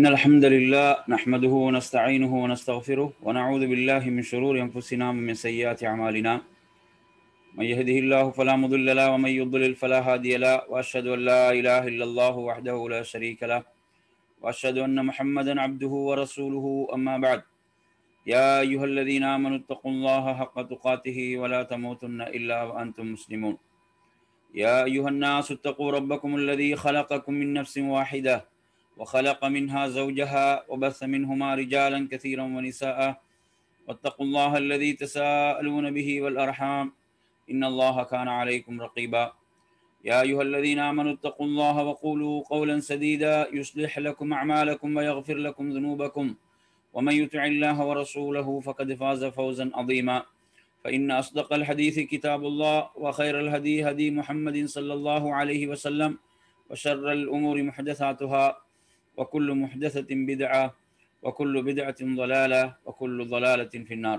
إن الحمد لله نحمده ونستعينه ونستغفره ونعوذ بالله من شرور أنفسنا ومن سيئات أعمالنا من يهده الله فلا مضل له ومن يضلل فلا هادي له وأشهد أن لا إله إلا الله وحده لا شريك له وأشهد أن محمدا عبده ورسوله أما بعد يا أيها الذين آمنوا اتقوا الله حق تقاته ولا تموتن إلا وأنتم مسلمون يا أيها الناس اتقوا ربكم الذي خلقكم من نفس واحدة وخلق منها زوجها وبث منهما رجالا كثيرا ونساء واتقوا الله الذي تساءلون به والأرحام إن الله كان عليكم رقيبا يا أيها الذين آمنوا اتقوا الله وقولوا قولا سديدا يصلح لكم أعمالكم ويغفر لكم ذنوبكم ومن يطع الله ورسوله فقد فاز فوزا عظيما فإن أصدق الحديث كتاب الله وخير الهدي هدي محمد صلى الله عليه وسلم وشر الأمور محدثاتها وكل محدثة بدعة وكل بدعة ضلالة وكل ضلالة في النار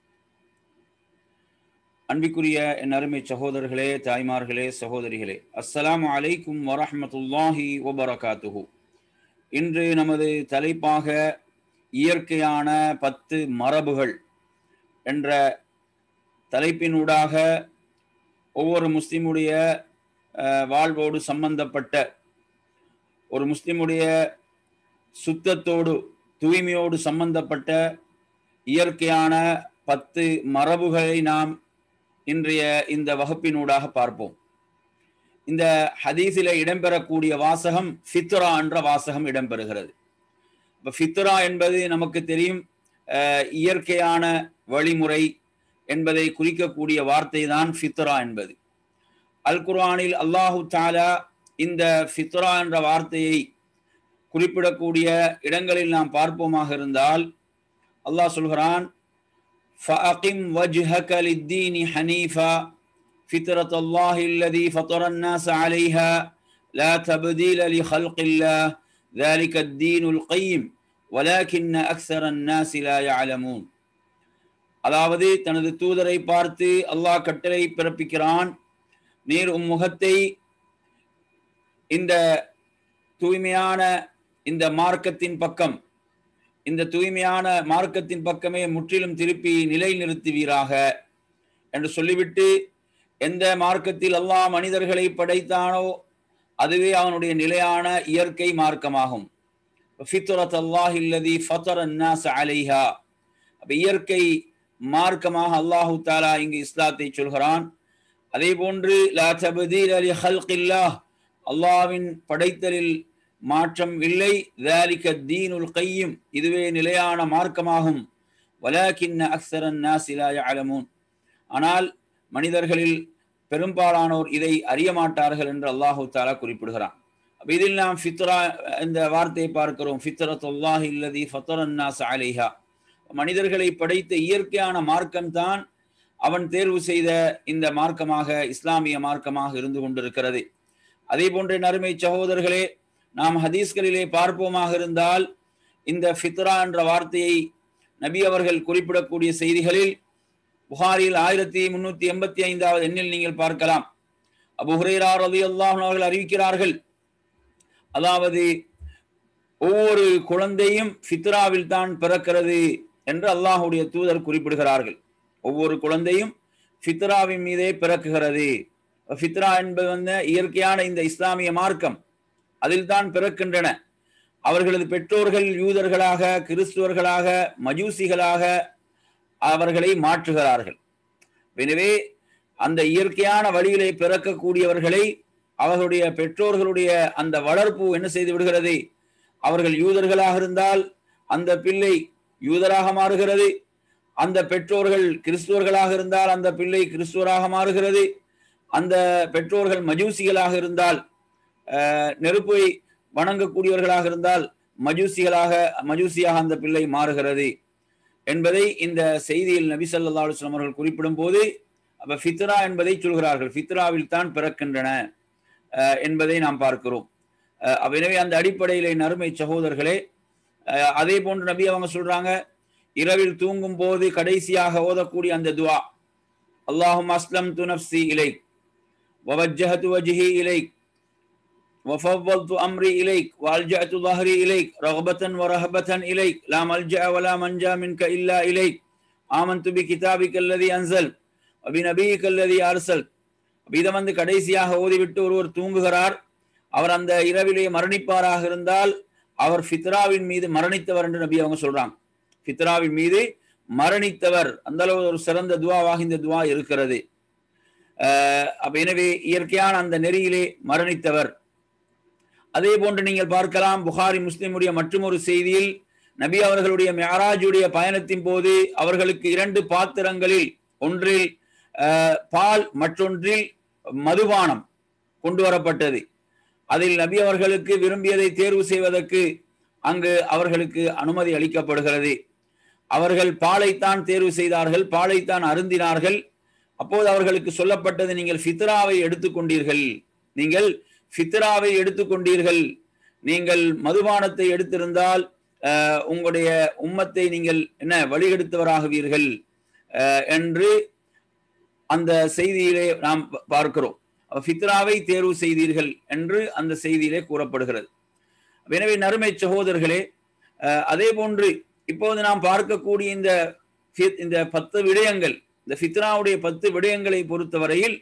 அன்பிக்குரிய என் அருமை சகோதரர்களே தாய்மார்களே சகோதரிகளே அஸ்ஸலாமு அலைக்கும் வரஹ்மத்துல்லாஹி வபரகாத்துஹு இன்று நமது தலைப்பாக இயற்கையான பத்து மரபுகள் என்ற தலைப்பினூடாக ஒவ்வொரு முஸ்லிமுடைய அஹ், வாழ்வோடு சம்பந்தப்பட்ட ஒரு முஸ்லிமுடைய சுத்தத்தோடு தூய்மையோடு சம்பந்தப்பட்ட இயற்கையான பத்து மரபுகளை நாம் இன்றைய இந்த வகுப்பினூடாக பார்ப்போம் இந்த ஹதீஸில இடம்பெறக்கூடிய வாசகம் ஃபித்ரா என்ற வாசகம் இடம்பெறுகிறது இப்போ ஃபித்ரா என்பது நமக்கு தெரியும் அஹ், இயற்கையான வழிமுறை என்பதை குறிக்கக்கூடிய வார்த்தை தான் ஃபித்ரா என்பது அல் குர்ஆனில் அல்லாஹு தாலா இந்த ஃபித்ரா என்ற வார்த்தையை குறிப்பிடக்கூடிய இடங்களில் நாம் பார்ப்போமாக இருந்தால் அல்லாஹ் சொல்கிறான் فأقم وجهك للدين حنيفا فطرة الله الذي فطر الناس عليها لا تبديل لخلق الله ذلك الدين القيم ولكن أكثر الناس لا يعلمون அதாவது தனது தூதரை பார்த்து அல்லாஹ் கட்டளை பிறப்பிக்கிறான் நீர் உம் முகத்தை இந்த தூய்மையான இந்த மார்க்கத்தின் பக்கம் இந்த தூய்மையான மார்க்கத்தின் பக்கமே முற்றிலும் திருப்பி நிலை நிறுத்துவீராக என்று சொல்லிவிட்டு எந்த மார்க்கத்தில் அல்லாஹ் மனிதர்களை படைத்தானோ அதுவே அவனுடைய நிலையான இயற்கை மார்க்கமாகும் ஃபித்ரத் அல்லாஹ் இல்லதி ஃபத்தர் அன்னாஸ் அலைஹா அப்ப இயற்கை மார்க்கமாக அல்லாஹு தாலா இங்கு இஸ்லாத்தை சொல்கிறான் அதே போன்று லா தபதீல் அலி ஹல்கில்லாஹ் அல்லாவின் படைத்தலில் மாற்றம் இல்லை ذلك தீனுல் கையும் இதுவே நிலையான மார்க்கமாகும் வலாக்கின்ன அக்ஸரன் நாஸ் லா யஅலமூன் ஆனால் மனிதர்களில் பெரும்பாலானோர் இதை அறிய மாட்டார்கள் என்று அல்லாஹு தாலா குறிப்பிடுகிறான் அப்ப இதில் நாம் ஃபித்ரா இந்த வார்த்தையை பார்க்கிறோம் ஃபித்ரத் அல்லாஹ் இல்லதி ஃபத்தரன் நாஸ் அலைஹா மனிதர்களை படைத்த இயற்கையான மார்க்கம்தான் அவன் தேர்வு செய்த இந்த மார்க்கமாக இஸ்லாமிய மார்க்கமாக இருந்து கொண்டிருக்கிறது அதே போன்ற நறுமை சகோதரர்களே நாம் ஹதீஸ்களிலே பார்ப்போமாக இருந்தால் இந்த ஃபித்ரா என்ற வார்த்தையை நபி அவர்கள் குறிப்பிடக்கூடிய செய்திகளில் புகாரில் ஆயிரத்தி முன்னூத்தி எண்பத்தி ஐந்தாவது எண்ணில் நீங்கள் பார்க்கலாம் அபு ஹுரேரா ரலியல்லாஹு அன்ஹு அவர்கள் அறிவிக்கிறார்கள் அதாவது ஒவ்வொரு குழந்தையும் ஃபித்ராவில் தான் பிறக்கிறது என்று அல்லாஹுடைய தூதர் குறிப்பிடுகிறார்கள் ஒவ்வொரு குழந்தையும் ஃபித்ராவின் மீதே பிறக்குகிறது ஃபித்ரா என்பது வந்து இயற்கையான இந்த இஸ்லாமிய மார்க்கம் அதில் தான் பிறக்கின்றன அவர்களது பெற்றோர்கள் யூதர்களாக கிறிஸ்துவர்களாக மஜூசிகளாக அவர்களை மாற்றுகிறார்கள் எனவே அந்த இயற்கையான வழியிலே பிறக்கக்கூடியவர்களை அவர்களுடைய பெற்றோர்களுடைய அந்த வளர்ப்பு என்ன செய்து விடுகிறது அவர்கள் யூதர்களாக இருந்தால் அந்த பிள்ளை யூதராக மாறுகிறது அந்த பெற்றோர்கள் கிறிஸ்துவர்களாக இருந்தால் அந்த பிள்ளை கிறிஸ்துவராக மாறுகிறது அந்த பெற்றோர்கள் மஜூசிகளாக இருந்தால் அஹ், நெருப்பை வணங்கக்கூடியவர்களாக இருந்தால் மஜூசிகளாக மஜூசியாக அந்த பிள்ளை மாறுகிறது என்பதை இந்த செய்தியில் நபி ஸல்லல்லாஹு அலைஹி வஸல்லம் அவர்கள் குறிப்பிடும் போது அப்ப ஃபித்ரா என்பதை சொல்கிறார்கள் ஃபித்ராவில் தான் பிறக்கின்றன அஹ், என்பதை நாம் பார்க்கிறோம் அஹ், அப்ப எனவே அந்த அடிப்படையிலே நறுமை சகோதரர்களே அஹ், அதே போன்று நபி அவங்க சொல்றாங்க இரவில் தூங்கும் போது கடைசியாக ஓதக்கூடிய அந்த துஆ அல்லாஹும் அஸ்லம் து நஃப்சி இலை வவஜ்ஜஹது வஜ்ஹி இலை وفضلت أمري إليك وألجأت ظهري إليك رغبة ورهبة إليك لا ملجأ ولا منجا منك إلا إليك آمنت بكتابك الذي أنزل وبنبيك الذي أرسل இதை வந்து கடைசியாக ஓதிவிட்டு ஒருவர் தூங்குகிறார் அவர் அந்த இரவிலே மரணிப்பாராக இருந்தால் அவர் ஃபித்ராவின் மீது மரணித்தவர் என்று நபி அவங்க சொல்றாங்க ஃபித்ராவின் மீது மரணித்தவர் அந்த அளவு ஒரு சிறந்த துவாவாக இந்த துவா இருக்கிறது அப்ப எனவே இயற்கையான அந்த நெறியிலே மரணித்தவர் அதே போன்று நீங்கள் பார்க்கலாம் புகாரி முஸ்லிமுடைய மற்றும் ஒரு செய்தியில் நபி அவர்களுடைய மேராஜுடைய பயணத்தின் போது அவர்களுக்கு இரண்டு பாத்திரங்களில் ஒன்றில் பால் மற்றொன்றில் மதுபானம் கொண்டு வரப்பட்டது அதில் நபி அவர்களுக்கு விரும்பியதை தேர்வு செய்வதற்கு அங்கு அவர்களுக்கு அனுமதி அளிக்கப்படுகிறது அவர்கள் பாலைத்தான் தேர்வு செய்தார்கள் பாலைத்தான் அருந்தினார்கள் அப்போது அவர்களுக்கு சொல்லப்பட்டது நீங்கள் ஃபித்ராவை எடுத்துக்கொண்டீர்கள் நீங்கள் ஃபித்ராவை எடுத்துக்கொண்டீர்கள் நீங்கள் மதுபானத்தை எடுத்திருந்தால் உங்களுடைய உம்மத்தை நீங்கள் என்ன வழிகெடுத்தவராகுவீர்கள் என்று அந்த செய்தியிலே நாம் பார்க்கிறோம் ஃபித்ராவை தேர்வு செய்தீர்கள் என்று அந்த செய்தியிலே கூறப்படுகிறது எனவே நறுமை சகோதரர்களே அதே போன்று இப்போது நாம் பார்க்கக்கூடிய இந்த இந்த பத்து விடயங்கள் இந்த ஃபித்ராவுடைய பத்து விடயங்களை பொறுத்தவரையில்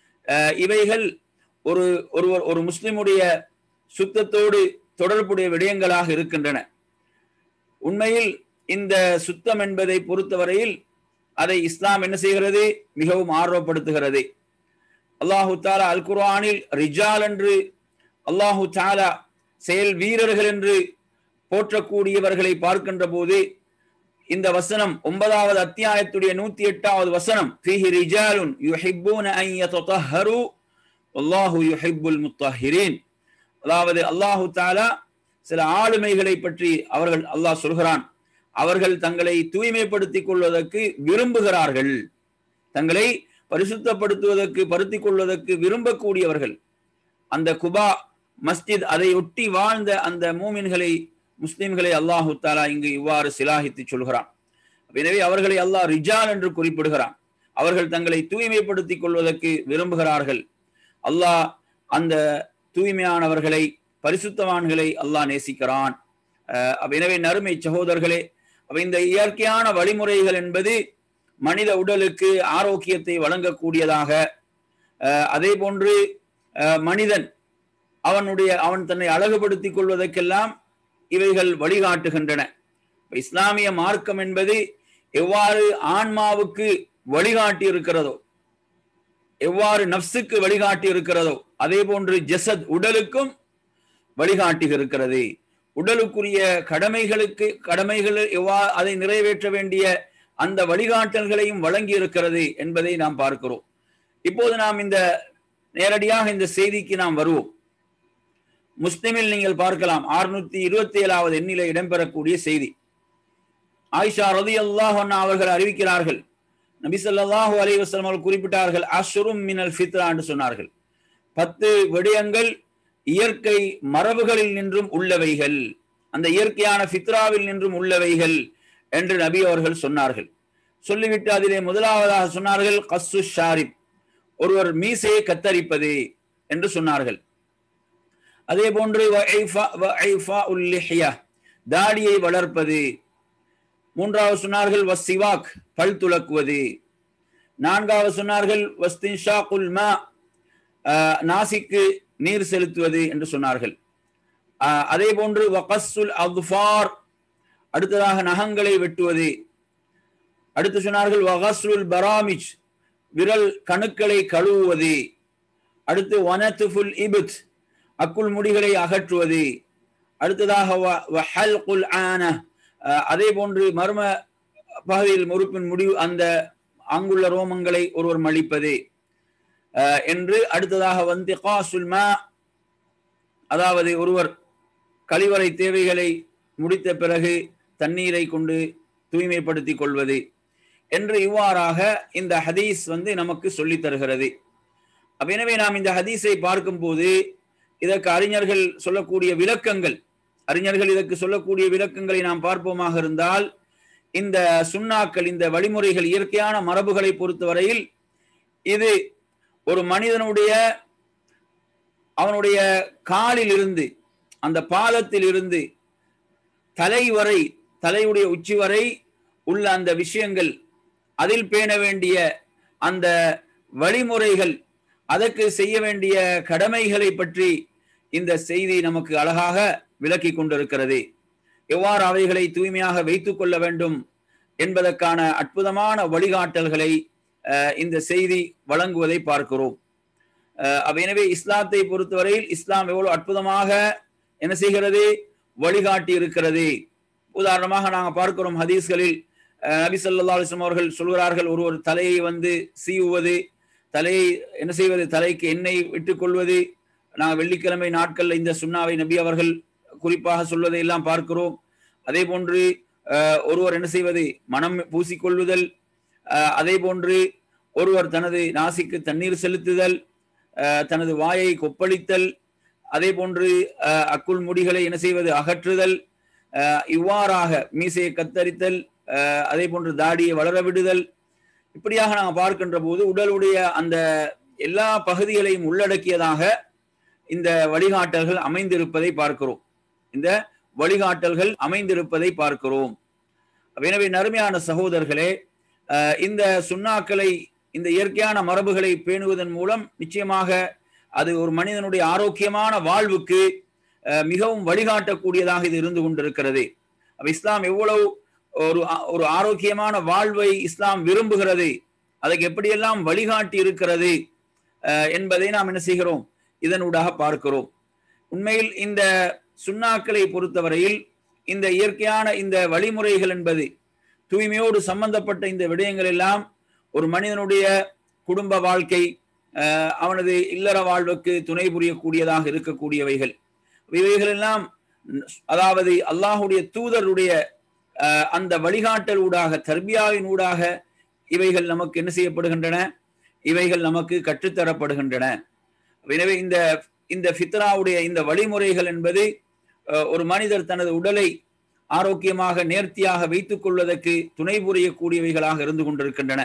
இவைகள் ஒரு ஒருவர் ஒரு முஸ்லிமுடைய சுத்தத்தோடு தொடர்புடைய விடயங்களாக இருக்கின்றன உண்மையில் இந்த சுத்தம் என்பதை பொறுத்தவரையில் அதை இஸ்லாம் என்ன செய்கிறது மிகவும் ஆர்வப்படுத்துகிறது அல்லாஹு தாலா அல் குர்ஆனில் ரிஜால் என்று அல்லாஹு தாலா செயல் வீரர்கள் என்று போற்றக்கூடியவர்களை பார்க்கின்ற போது இந்த வசனம் ஒன்பதாவது அத்தியாயத்துடைய நூத்தி எட்டாவது வசனம் ஃபீஹி ரிஜாலுன் யுஹிப்பூன அன் யததஹரு அல்லாஹு யுஹிப்புல் முத்தஹிரீன் அதாவது அல்லாஹு தாலா சில ஆளுமைகளை பற்றி அவர்கள் அல்லாஹ் சொல்கிறான் அவர்கள் தங்களை தூய்மைப்படுத்திக் கொள்வதற்கு விரும்புகிறார்கள் தங்களை பரிசுத்தப்படுத்துவதற்கு பருத்திக் கொள்வதற்கு விரும்பக்கூடியவர்கள் அந்த குபா மஸ்ஜித் அதை ஒட்டி வாழ்ந்த அந்த மூமின்களை முஸ்லிம்களை அல்லாஹு தாலா இங்கு இவ்வாறு சிலாகித்து சொல்கிறான் எனவே அவர்களை அல்லாஹ் ரிஜால் என்று குறிப்பிடுகிறான் அவர்கள் தங்களை தூய்மைப்படுத்திக் கொள்வதற்கு விரும்புகிறார்கள் அல்லாஹ் அந்த தூய்மையானவர்களை பரிசுத்தவான்களை அல்லாஹ் நேசிக்கிறான் எனவே நறுமை சகோதரர்களே இந்த இயற்கையான வழிமுறைகள் என்பது மனித உடலுக்கு ஆரோக்கியத்தை வழங்கக்கூடியதாக அதே போன்று மனிதன் அவனுடைய அவன் தன்னை அழகுபடுத்திக் கொள்வதற்கெல்லாம் இவைகள் வழிகாட்டுகின்றன இஸ்லாமிய மார்க்கம் என்பது எவ்வாறு ஆன்மாவுக்கு வழிகாட்டி இருக்கிறதோ எவ்வாறு நப்சுக்கு வழிகாட்டி இருக்கிறதோ அதே போன்று ஜெசத் உடலுக்கும் வழிகாட்டி இருக்கிறது உடலுக்குரிய கடமைகளுக்கு கடமைகள் எவ்வா அதை நிறைவேற்ற வேண்டிய அந்த வழிகாட்டல்களையும் வழங்கி இருக்கிறது என்பதை நாம் பார்க்கிறோம் இப்போது நாம் இந்த நேரடியாக இந்த செய்திக்கு நாம் வருவோம் முஸ்லிமில் நீங்கள் பார்க்கலாம் அறுநூத்தி இருபத்தி ஏழாவது எண்ணில இடம்பெறக்கூடிய செய்தி ஆயிஷா ரதி அல்லாஹ் அவர்கள் அறிவிக்கிறார்கள் நபி சொல்லாஹு அலைவசம் அவர்கள் குறிப்பிட்டார்கள் அஷுரும் மினல் ஃபித்ரா என்று சொன்னார்கள் பத்து விடயங்கள் இயற்கை மரபுகளில் நின்றும் உள்ளவைகள் அந்த இயற்கையான ஃபித்ராவில் நின்றும் உள்ளவைகள் என்று நபி அவர்கள் சொன்னார்கள் சொல்லிவிட்டு அதிலே முதலாவதாக சொன்னார்கள் கஸ்ஸு ஷாரிப் ஒருவர் மீசையை கத்தரிப்பது என்று சொன்னார்கள் அதே போன்று தாடியை வளர்ப்பது மூன்றாவது சொன்னார்கள் வசிவாக் பல் துலக்குவது நான்காவது சொன்னார்கள் வஸ்தின்ஷாக்குல் மா நாசிக்கு நீர் செலுத்துவது என்று சொன்னார்கள் அதே போன்று வகசுல் அஃபார் அடுத்ததாக நகங்களை வெட்டுவது அடுத்து சொன்னார்கள் வகசுல் பராமிச் விரல் கணுக்களை கழுவுவது அடுத்து வனத்துஃபுல் இபுத் அக்குள் முடிகளை அகற்றுவது அடுத்ததாக ஆன அதே போன்று மர்ம பகுதியில் முறுப்பின் முடிவு அந்த அங்குள்ள ரோமங்களை ஒருவர் மலிப்பது என்று அடுத்ததாக வந்து காசுல்மா அதாவது ஒருவர் கழிவறை தேவைகளை முடித்த பிறகு தண்ணீரை கொண்டு தூய்மைப்படுத்திக் கொள்வது என்று இவ்வாறாக இந்த ஹதீஸ் வந்து நமக்கு சொல்லித் தருகிறது எனவே நாம் இந்த ஹதீஸை பார்க்கும் போது இதற்கு அறிஞர்கள் சொல்லக்கூடிய விளக்கங்கள் அறிஞர்கள் இதற்கு சொல்லக்கூடிய விளக்கங்களை நாம் பார்ப்போமாக இருந்தால் இந்த சுண்ணாக்கள் இந்த வழிமுறைகள் இயற்கையான மரபுகளை பொறுத்தவரையில் இது ஒரு மனிதனுடைய அவனுடைய காலில் இருந்து அந்த பாதத்தில் இருந்து தலை வரை தலையுடைய உச்சி வரை உள்ள அந்த விஷயங்கள் அதில் பேண வேண்டிய அந்த வழிமுறைகள் அதற்கு செய்ய வேண்டிய கடமைகளை பற்றி இந்த செய்தி நமக்கு அழகாக விளக்கி கொண்டிருக்கிறது எவ்வாறு அவைகளை தூய்மையாக வைத்துக் கொள்ள வேண்டும் என்பதற்கான அற்புதமான வழிகாட்டல்களை இந்த செய்தி வழங்குவதை பார்க்கிறோம் எனவே இஸ்லாத்தை பொறுத்தவரையில் இஸ்லாம் எவ்வளவு அற்புதமாக என்ன செய்கிறது வழிகாட்டி இருக்கிறது உதாரணமாக நாங்கள் பார்க்கிறோம் ஹதீஸ்களில் நபி சொல்லா அலிஸ்லாம் அவர்கள் சொல்கிறார்கள் ஒரு ஒரு தலையை வந்து சீவுவது தலையை என்ன செய்வது தலைக்கு எண்ணெய் விட்டுக் கொள்வது நாங்கள் வெள்ளிக்கிழமை நாட்கள்ல இந்த சுண்ணாவை நபி அவர்கள் குறிப்பாக சொல்வதை எல்லாம் பார்க்கிறோம் அதே போன்று ஒருவர் என்ன செய்வது மனம் பூசிக்கொள்ளுதல் அதே போன்று ஒருவர் தனது நாசிக்கு தண்ணீர் செலுத்துதல் தனது வாயை கொப்பளித்தல் அதே போன்று அக்குள் முடிகளை என்ன செய்வது அகற்றுதல் இவ்வாறாக மீசையை கத்தரித்தல் அதே போன்று தாடியை வளர விடுதல் இப்படியாக நாங்கள் பார்க்கின்ற போது உடலுடைய அந்த எல்லா பகுதிகளையும் உள்ளடக்கியதாக இந்த வழிகாட்டல்கள் அமைந்திருப்பதை பார்க்கிறோம் இந்த வழிகாட்டல்கள் அமைந்திருப்பதை பார்க்கிறோம் எனவே நறுமையான சகோதரர்களே இந்த சுண்ணாக்களை இந்த இயற்கையான மரபுகளை பேணுவதன் மூலம் நிச்சயமாக அது ஒரு மனிதனுடைய ஆரோக்கியமான வாழ்வுக்கு மிகவும் வழிகாட்டக்கூடியதாக இது இருந்து கொண்டிருக்கிறது அப்ப இஸ்லாம் எவ்வளவு ஒரு ஒரு ஆரோக்கியமான வாழ்வை இஸ்லாம் விரும்புகிறது அதுக்கு எப்படியெல்லாம் வழிகாட்டி இருக்கிறது என்பதை நாம் என்ன செய்கிறோம் இதனூடாக பார்க்கிறோம் உண்மையில் இந்த சுண்ணாக்களை பொறுத்தவரையில் இந்த இயற்கையான இந்த வழிமுறைகள் என்பது தூய்மையோடு சம்பந்தப்பட்ட இந்த விடயங்கள் எல்லாம் ஒரு மனிதனுடைய குடும்ப வாழ்க்கை அவனது இல்லற வாழ்வுக்கு துணை புரியக்கூடியதாக இருக்கக்கூடியவைகள் இவைகள் எல்லாம் அதாவது அல்லாஹுடைய தூதருடைய அந்த வழிகாட்டல் ஊடாக தர்பியாவின் ஊடாக இவைகள் நமக்கு என்ன செய்யப்படுகின்றன இவைகள் நமக்கு கற்றுத்தரப்படுகின்றன எனவே இந்த இந்த ஃபித்ராவுடைய இந்த வழிமுறைகள் என்பது ஒரு மனிதர் தனது உடலை ஆரோக்கியமாக நேர்த்தியாக வைத்துக் கொள்வதற்கு துணை புரியக்கூடியவைகளாக இருந்து கொண்டிருக்கின்றன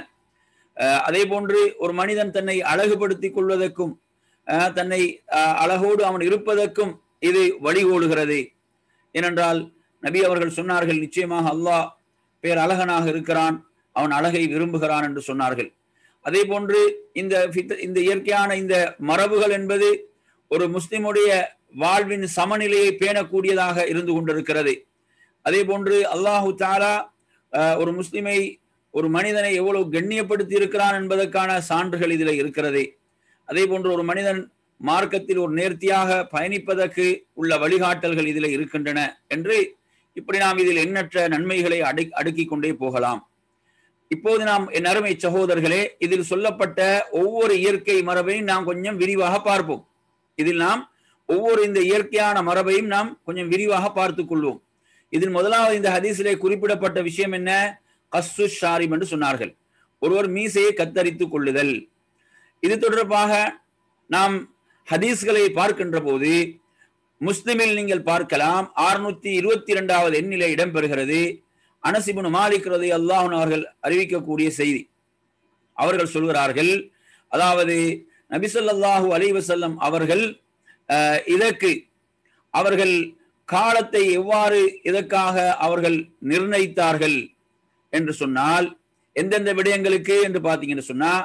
அதே போன்று ஒரு மனிதன் தன்னை அழகுபடுத்திக் கொள்வதற்கும் தன்னை அழகோடு அவன் இருப்பதற்கும் இது வழிகோடுகிறது ஏனென்றால் நபி அவர்கள் சொன்னார்கள் நிச்சயமாக அல்லாஹ் பேர் அழகனாக இருக்கிறான் அவன் அழகை விரும்புகிறான் என்று சொன்னார்கள் அதே போன்று இந்த இந்த இயற்கையான இந்த மரபுகள் என்பது ஒரு முஸ்லிமுடைய வாழ்வின் சமநிலையை பேணக்கூடியதாக இருந்து கொண்டிருக்கிறது அதே போன்று அல்லாஹு தாலா ஒரு முஸ்லிமை ஒரு மனிதனை எவ்வளவு கண்ணியப்படுத்தி இருக்கிறான் என்பதற்கான சான்றுகள் இதில் இருக்கிறது அதே போன்று ஒரு மனிதன் மார்க்கத்தில் ஒரு நேர்த்தியாக பயணிப்பதற்கு உள்ள வழிகாட்டல்கள் இதில் இருக்கின்றன என்று இப்படி நாம் இதில் எண்ணற்ற நன்மைகளை அடை அடுக்கிக் கொண்டே போகலாம் இப்போது நாம் என் அருமை சகோதரர்களே இதில் சொல்லப்பட்ட ஒவ்வொரு இயற்கை மரபையும் நாம் கொஞ்சம் விரிவாக பார்ப்போம் இதில் நாம் ஒவ்வொரு இந்த இயற்கையான மரபையும் நாம் கொஞ்சம் விரிவாக பார்த்துக் கொள்வோம் இதில் முதலாவது இந்த ஹதீஸிலே குறிப்பிடப்பட்ட விஷயம் என்ன கஸ்ஸு ஷாரிம் என்று சொன்னார்கள் ஒருவர் மீசையை கத்தரித்துக் கொள்ளுதல் இது தொடர்பாக நாம் ஹதீஸ்களை பார்க்கின்ற போது முஸ்லிமில் நீங்கள் பார்க்கலாம் அறுநூத்தி இருபத்தி இரண்டாவது எண்ணிலே இடம்பெறுகிறது அனசிபுன் மாலிக் ரதி அல்லாஹன் அவர்கள் அறிவிக்கக்கூடிய செய்தி அவர்கள் சொல்கிறார்கள் அதாவது நபிசல்லாஹூ அலைவசல்லம் அவர்கள் இதற்கு அவர்கள் காலத்தை எவ்வாறு இதற்காக அவர்கள் நிர்ணயித்தார்கள் என்று சொன்னால் எந்தெந்த விடயங்களுக்கு என்று பார்த்தீங்கன்னு சொன்னா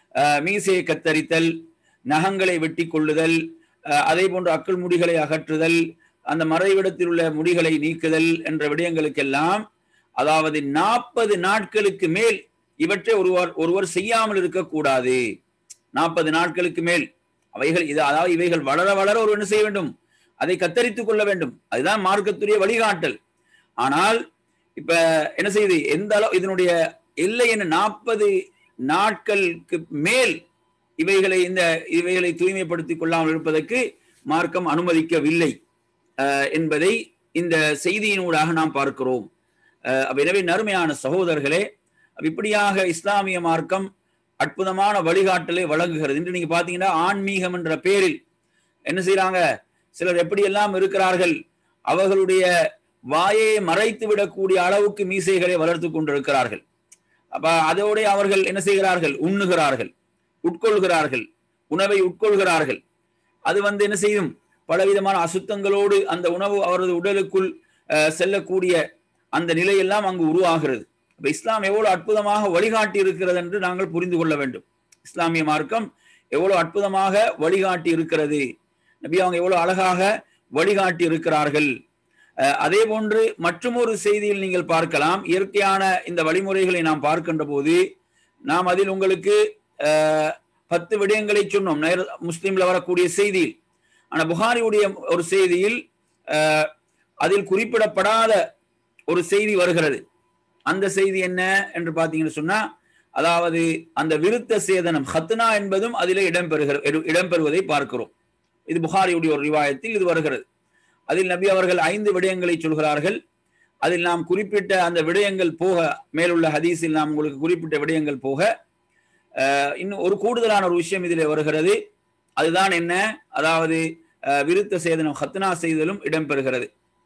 மீசையை கத்தரித்தல் நகங்களை வெட்டி கொள்ளுதல் அதே போன்று அக்கள் முடிகளை அகற்றுதல் அந்த மறைவிடத்தில் உள்ள முடிகளை நீக்குதல் என்ற விடயங்களுக்கெல்லாம் அதாவது நாற்பது நாட்களுக்கு மேல் இவற்றை ஒருவர் ஒருவர் செய்யாமல் இருக்கக்கூடாது நாற்பது நாட்களுக்கு மேல் அவைகள் இது அதாவது இவைகள் வளர வளர ஒரு என்ன செய்ய வேண்டும் அதை கத்தரித்துக் கொள்ள வேண்டும் அதுதான் மார்க்கத்துடைய வழிகாட்டல் ஆனால் இப்ப என்ன செய்யுது எந்த அளவு இதனுடைய எல்லை என்ன நாற்பது நாட்களுக்கு மேல் இவைகளை இந்த இவைகளை தூய்மைப்படுத்திக் கொள்ளாமல் இருப்பதற்கு மார்க்கம் அனுமதிக்கவில்லை என்பதை இந்த செய்தியினூடாக நாம் பார்க்கிறோம் எனவே நறுமையான சகோதரர்களே இப்படியாக இஸ்லாமிய மார்க்கம் அற்புதமான வழிகாட்டலை வழங்குகிறது இன்று நீங்க பாத்தீங்கன்னா ஆன்மீகம் என்ற பேரில் என்ன செய்யறாங்க சிலர் எப்படியெல்லாம் இருக்கிறார்கள் அவர்களுடைய வாயை மறைத்து விடக்கூடிய அளவுக்கு மீசைகளை வளர்த்து கொண்டிருக்கிறார்கள் அப்ப அதோட அவர்கள் என்ன செய்கிறார்கள் உண்ணுகிறார்கள் உட்கொள்கிறார்கள் உணவை உட்கொள்கிறார்கள் அது வந்து என்ன செய்யும் பலவிதமான அசுத்தங்களோடு அந்த உணவு அவரது உடலுக்குள் அஹ், செல்லக்கூடிய அந்த நிலையெல்லாம் அங்கு உருவாகிறது இப்ப இஸ்லாம் எவ்வளவு அற்புதமாக வழிகாட்டி இருக்கிறது என்று நாங்கள் புரிந்து கொள்ள வேண்டும் இஸ்லாமிய மார்க்கம் எவ்வளவு அற்புதமாக வழிகாட்டி இருக்கிறது நபி அவங்க எவ்வளவு அழகாக வழிகாட்டி இருக்கிறார்கள் அஹ், அதே போன்று மற்றொரு செய்தியில் நீங்கள் பார்க்கலாம் இயற்கையான இந்த வழிமுறைகளை நாம் பார்க்கின்ற போது நாம் அதில் உங்களுக்கு அஹ், பத்து விடயங்களை சொன்னோம் நேர முஸ்லீம்ல வரக்கூடிய செய்தியில் ஆனா புகாரியுடைய ஒரு செய்தியில் அஹ், அதில் குறிப்பிடப்படாத ஒரு செய்தி வருகிறது அந்த செய்தி என்ன என்று பார்த்தீங்கன்னு சொன்னா அதாவது அந்த விருத்த சேதனம் ஹத்னா என்பதும் அதிலே இடம்பெறுகிற இடம்பெறுவதை பார்க்கிறோம் இது புகாரியுடைய ஒரு ரிவாயத்தில் இது வருகிறது அதில் நபி அவர்கள் ஐந்து விடயங்களை சொல்கிறார்கள் அதில் நாம் குறிப்பிட்ட அந்த விடயங்கள் போக மேலுள்ள ஹதீஸில் நாம் உங்களுக்கு குறிப்பிட்ட விடயங்கள் போக அஹ், இன்னும் ஒரு கூடுதலான ஒரு விஷயம் இதில் வருகிறது அதுதான் என்ன அதாவது அஹ், விருத்த சேதனம் ஹத்னா செய்தலும் இடம்பெறுகிறது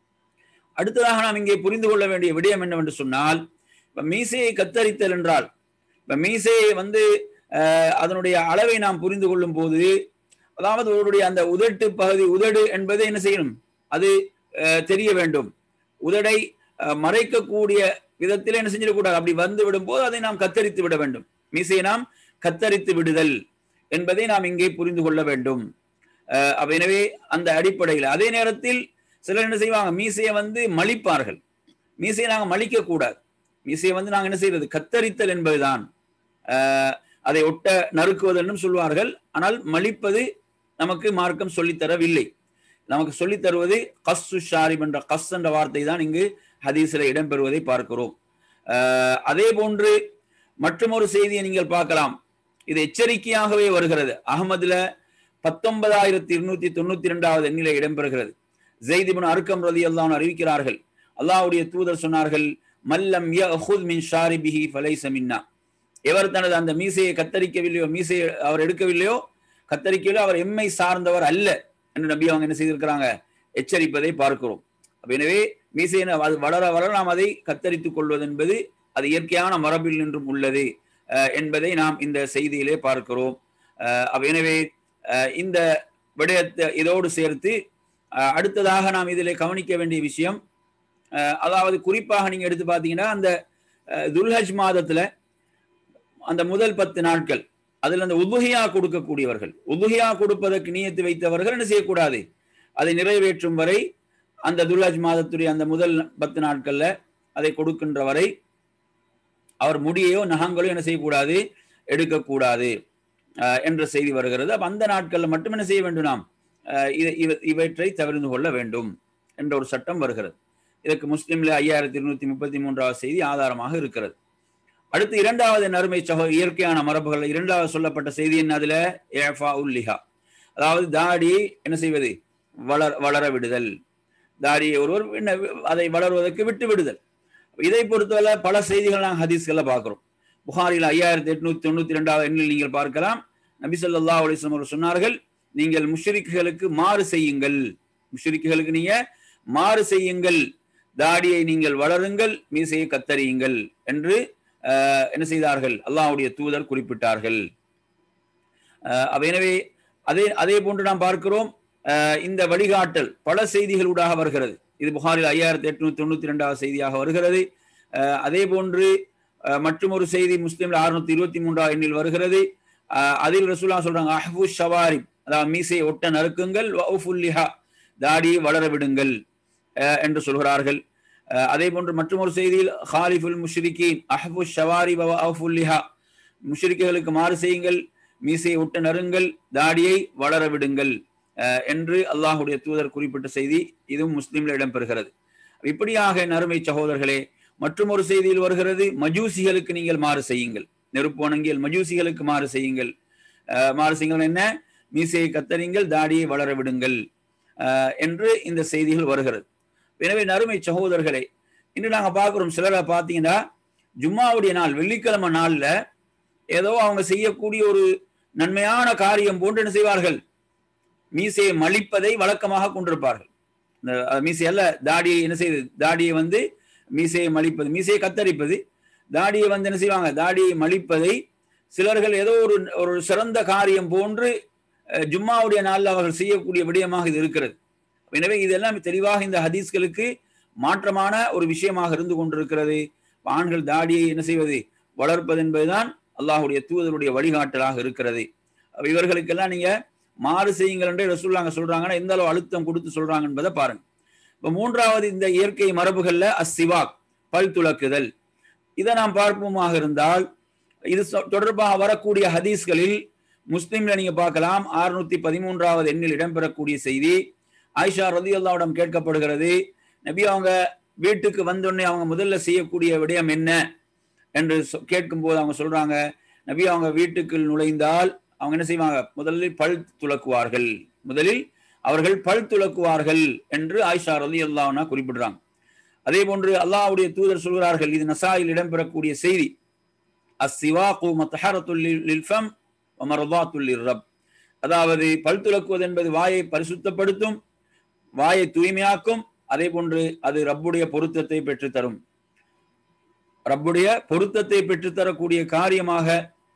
அடுத்ததாக நாம் இங்கே புரிந்து கொள்ள வேண்டிய விடயம் என்னவென்று சொன்னால் இப்ப மீசையை கத்தரித்தல் என்றால் இப்ப மீசையை வந்து அஹ், அதனுடைய அளவை நாம் புரிந்து கொள்ளும் போது அதாவது அவருடைய அந்த உதட்டு பகுதி உதடு என்பதை என்ன செய்யணும் அது அஹ், தெரிய வேண்டும் உதடை அஹ், மறைக்கக்கூடிய விதத்தில் என்ன செஞ்சிடக்கூடாது அப்படி வந்து விடும்போது அதை நாம் கத்தரித்து விட வேண்டும் மீசையை நாம் கத்தரித்து விடுதல் என்பதை நாம் இங்கே புரிந்து கொள்ள வேண்டும் அஹ், அப்ப எனவே அந்த அடிப்படையில் அதே நேரத்தில் சிலர் என்ன செய்வாங்க மீசையை வந்து மலிப்பார்கள் மீசையை நாங்கள் மலிக்க கூடாது மீசையை வந்து நாங்கள் என்ன செய்யறது கத்தரித்தல் என்பதுதான் அஹ், அதை ஒட்ட நறுக்குவது என்றும் சொல்வார்கள் ஆனால் மலிப்பது நமக்கு மார்க்கம் சொல்லித் தரவில்லை நமக்கு சொல்லித் தருவது கஸ்ஸு ஷாரிப் என்ற கஸ் என்ற வார்த்தை தான் இங்கு ஹதீஸில் இடம்பெறுவதை பார்க்கிறோம் அஹ், அதே போன்று மற்றொரு செய்தியை நீங்கள் பார்க்கலாம் இது எச்சரிக்கையாகவே வருகிறது அகமதுல பத்தொன்பதாயிரத்தி இருநூத்தி தொண்ணூத்தி இரண்டாவது எண்ணிலே இடம்பெறுகிறது ஜெய்திபின் அருக்கம் ரதி அல்லாஹ் அறிவிக்கிறார்கள் அல்லாஹ்வுடைய தூதர் சொன்னார்கள் மல்லம் யஹுத் மின் ஷாரிபிஹி ஃபலைஸ மின்னா எவர் தனது அந்த மீசையை கத்தரிக்கவில்லையோ மீசையை அவர் எடுக்கவில்லையோ கத்தரிக்கவில்லையோ அவர் எம்மை சார்ந்தவர் அல்ல என்று நபி அவங்க என்ன செய்திருக்கிறாங்க எச்சரிப்பதை பார்க்கிறோம் அப்ப எனவே மீசையை அது வளர வளர நாம் அதை கத்தரித்துக் கொள்வது என்பது அது இயற்கையான மரபில் நின்றும் உள்ளது அஹ், என்பதை நாம் இந்த செய்தியிலே பார்க்கிறோம் அஹ், அப்ப எனவே அஹ், இந்த விடயத்தை இதோடு சேர்த்து அஹ், அடுத்ததாக நாம் இதிலே கவனிக்க வேண்டிய விஷயம் அஹ், அதாவது குறிப்பாக நீங்க எடுத்து பார்த்தீங்கன்னா அந்த அஹ், துல்ஹஜ் மாதத்துல அந்த முதல் பத்து நாட்கள் அதுல அந்த உதுகியா கொடுக்கக்கூடியவர்கள் உதுகியா கொடுப்பதற்கு நியத்து வைத்தவர்கள் என்ன செய்யக்கூடாது அதை நிறைவேற்றும் வரை அந்த துல்ஹஜ் மாதத்துடைய அந்த முதல் பத்து நாட்கள்ல அதை கொடுக்கின்ற வரை அவர் முடியையோ நகங்களோ என்ன செய்யக்கூடாது எடுக்கக்கூடாது அஹ், என்ற செய்தி வருகிறது அப்ப அந்த நாட்கள்ல மட்டும் என்ன செய்ய வேண்டும் நாம் அஹ், இத- இவ- இவற்றை தவிர்த்து கொள்ள வேண்டும் என்ற ஒரு சட்டம் வருகிறது இதற்கு முஸ்லிம்ல ஐயாயிரத்தி இருநூத்தி முப்பத்தி மூன்றாவது செய்தி ஆதாரமாக இருக்கிறது அடுத்து இரண்டாவது நறுமை சகோ இயற்கையான மரபுகள் இரண்டாவது சொல்லப்பட்ட செய்தி என்ன அதுல ஏஃபா உல்லிஹா அதாவது தாடி என்ன செய்வது வளர் வளர விடுதல் தாடியை ஒருவர் என்ன அதை வளருவதற்கு விட்டு விடுதல் இதை பொறுத்தவரை பல செய்திகள் நாங்கள் ஹதீஸ்களை பார்க்கிறோம் புகாரில் ஐயாயிரத்தி எட்நூத்தி தொண்ணூத்தி ரெண்டாவது எண்ணில் நீங்கள் பார்க்கலாம் நபி ஸல்லல்லாஹு அலைஹி வஸல்லம் அவர்கள் சொன்னார்கள் நீங்கள் முஷ்ரிக்குகளுக்கு மாறு செய்யுங்கள் முஷ்ரிக்குகளுக்கு நீங்க மாறு செய்யுங்கள் தாடியை நீங்கள் வளருங்கள் மீசையை கத்தரியுங்கள் என்று அஹ், என்ன செய்தார்கள் அல்லாஹ்வுடைய தூதர் குறிப்பிட்டார்கள் அஹ், அப்ப எனவே அதே அதே போன்று நாம் பார்க்கிறோம் அஹ், இந்த வழிகாட்டல் பல செய்திகளூடாக வருகிறது இது புகாரில் ஐயாயிரத்தி எட்நூத்தி தொண்ணூத்தி ரெண்டாவது செய்தியாக வருகிறது அஹ், அதே போன்று அஹ், மற்றும் ஒரு செய்தி முஸ்லீம்ல அறுநூத்தி இருபத்தி மூன்றாவது எண்ணில் வருகிறது அஹ், அதில் ரசூலா சொல்றாங்க அஹ்பு ஷவாரி அதாவது மீசையை ஒட்ட நறுக்குங்கள் வஃபுல்லிஹா தாடியை வளர விடுங்கள் அஹ், என்று சொல்கிறார்கள் அஹ், அதே போன்று மற்றும் ஒரு செய்தியில் ஹாலிஃபுல் முஷ்ரிகீன் அஹ்பு ஷவாரி வஃபுல்லிஹா முஷ்ரிக்குகளுக்கு மாறு செய்யுங்கள் மீசையை ஒட்ட நறுங்கள் தாடியை வளர விடுங்கள் அஹ், என்று அல்லாஹுடைய தூதர் குறிப்பிட்ட செய்தி இதுவும் முஸ்லிம்ல இடம்பெறுகிறது இப்படியாக நறுமை சகோதரர்களே மற்றும் ஒரு செய்தியில் வருகிறது மஜூசிகளுக்கு நீங்கள் மாறு செய்யுங்கள் நெருப்பு வணங்கியல் மஜூசிகளுக்கு மாறு செய்யுங்கள் அஹ், மாறு செய்யுங்கள் என்ன மீசையை கத்தரிங்கள் தாடியை வளர விடுங்கள் அஹ், என்று இந்த செய்திகள் வருகிறது எனவே நறுமை சகோதரர்களே இன்று நாங்க பார்க்கிறோம் சிலரை பார்த்தீங்கன்னா ஜும்மாவுடைய நாள் வெள்ளிக்கிழமை நாள்ல ஏதோ அவங்க செய்யக்கூடிய ஒரு நன்மையான காரியம் போன்று என்ன செய்வார்கள் மீசையை மலிப்பதை வழக்கமாக கொண்டிருப்பார்கள் இந்த அஹ், மீசை அல்ல தாடியை என்ன செய்யுது தாடியை வந்து மீசையை மலிப்பது மீசையை கத்தரிப்பது தாடியை வந்து என்ன செய்வாங்க தாடியை மலிப்பதை சிலர்கள் ஏதோ ஒரு ஒரு சிறந்த காரியம் போன்று அஹ், ஜும்மாவுடைய நாளில் அவர்கள் செய்யக்கூடிய விடயமாக இது இருக்கிறது எனவே இதெல்லாம் தெளிவாக இந்த ஹதீஸ்களுக்கு மாற்றமான ஒரு விஷயமாக இருந்து கொண்டிருக்கிறது ஆண்கள் தாடியை என்ன செய்வது வளர்ப்பது என்பதுதான் அல்லாஹுடைய தூதருடைய வழிகாட்டலாக இருக்கிறது அப்ப இவர்களுக்கெல்லாம் நீங்க மாறு செய்யுங்கள் என்று ரசூல்லாங்க சொல்றாங்கன்னா எந்த அளவு அழுத்தம் கொடுத்து சொல்றாங்க என்பதை பாருங்க இப்ப மூன்றாவது இந்த இயற்கை மரபுகள்ல அசிவாக் பல் துலக்குதல் இதை நாம் பார்ப்போமாக இருந்தால் இது சொ- தொடர்பாக வரக்கூடிய ஹதீஸ்களில் முஸ்லிம்ல நீங்க பார்க்கலாம் அறுநூத்தி பதிமூன்றாவது எண்ணில் இடம்பெறக்கூடிய செய்தி ஆயிஷா ரதி அல்லாவிடம் கேட்கப்படுகிறது நபி அவங்க வீட்டுக்கு வந்தோடனே அவங்க முதல்ல செய்யக்கூடிய விடயம் என்ன என்று சொ- கேட்கும்போது அவங்க சொல்றாங்க நபி அவங்க வீட்டுக்குள் நுழைந்தால் அவங்க என்ன செய்வாங்க முதலில் பல் துலக்குவார்கள் முதலில் அவர்கள் பல் துலக்குவார்கள் என்று ஆயிஷா ரதி அல்லாஹ்னா குறிப்பிடுறாங்க அதே போன்று அல்லாஹ்வுடைய தூதர் சொல்கிறார்கள் இது நசாயில் இடம்பெறக்கூடிய செய்தி அஸ்ஸிவாகு மத்ஹரத்துல் லில்- லில்ஃபம் வ மர்தாத்துல் லிர்ரப் அதாவது பல் துலக்குவது என்பது வாயை பரிசுத்தப்படுத்தும் வாயை தூய்மையாக்கும் அதே போன்று அது ரப்புடைய பொருத்தத்தை பெற்றுத்தரும் ரப்புடைய பொருத்தத்தை பெற்றுத்தரக்கூடிய காரியமாக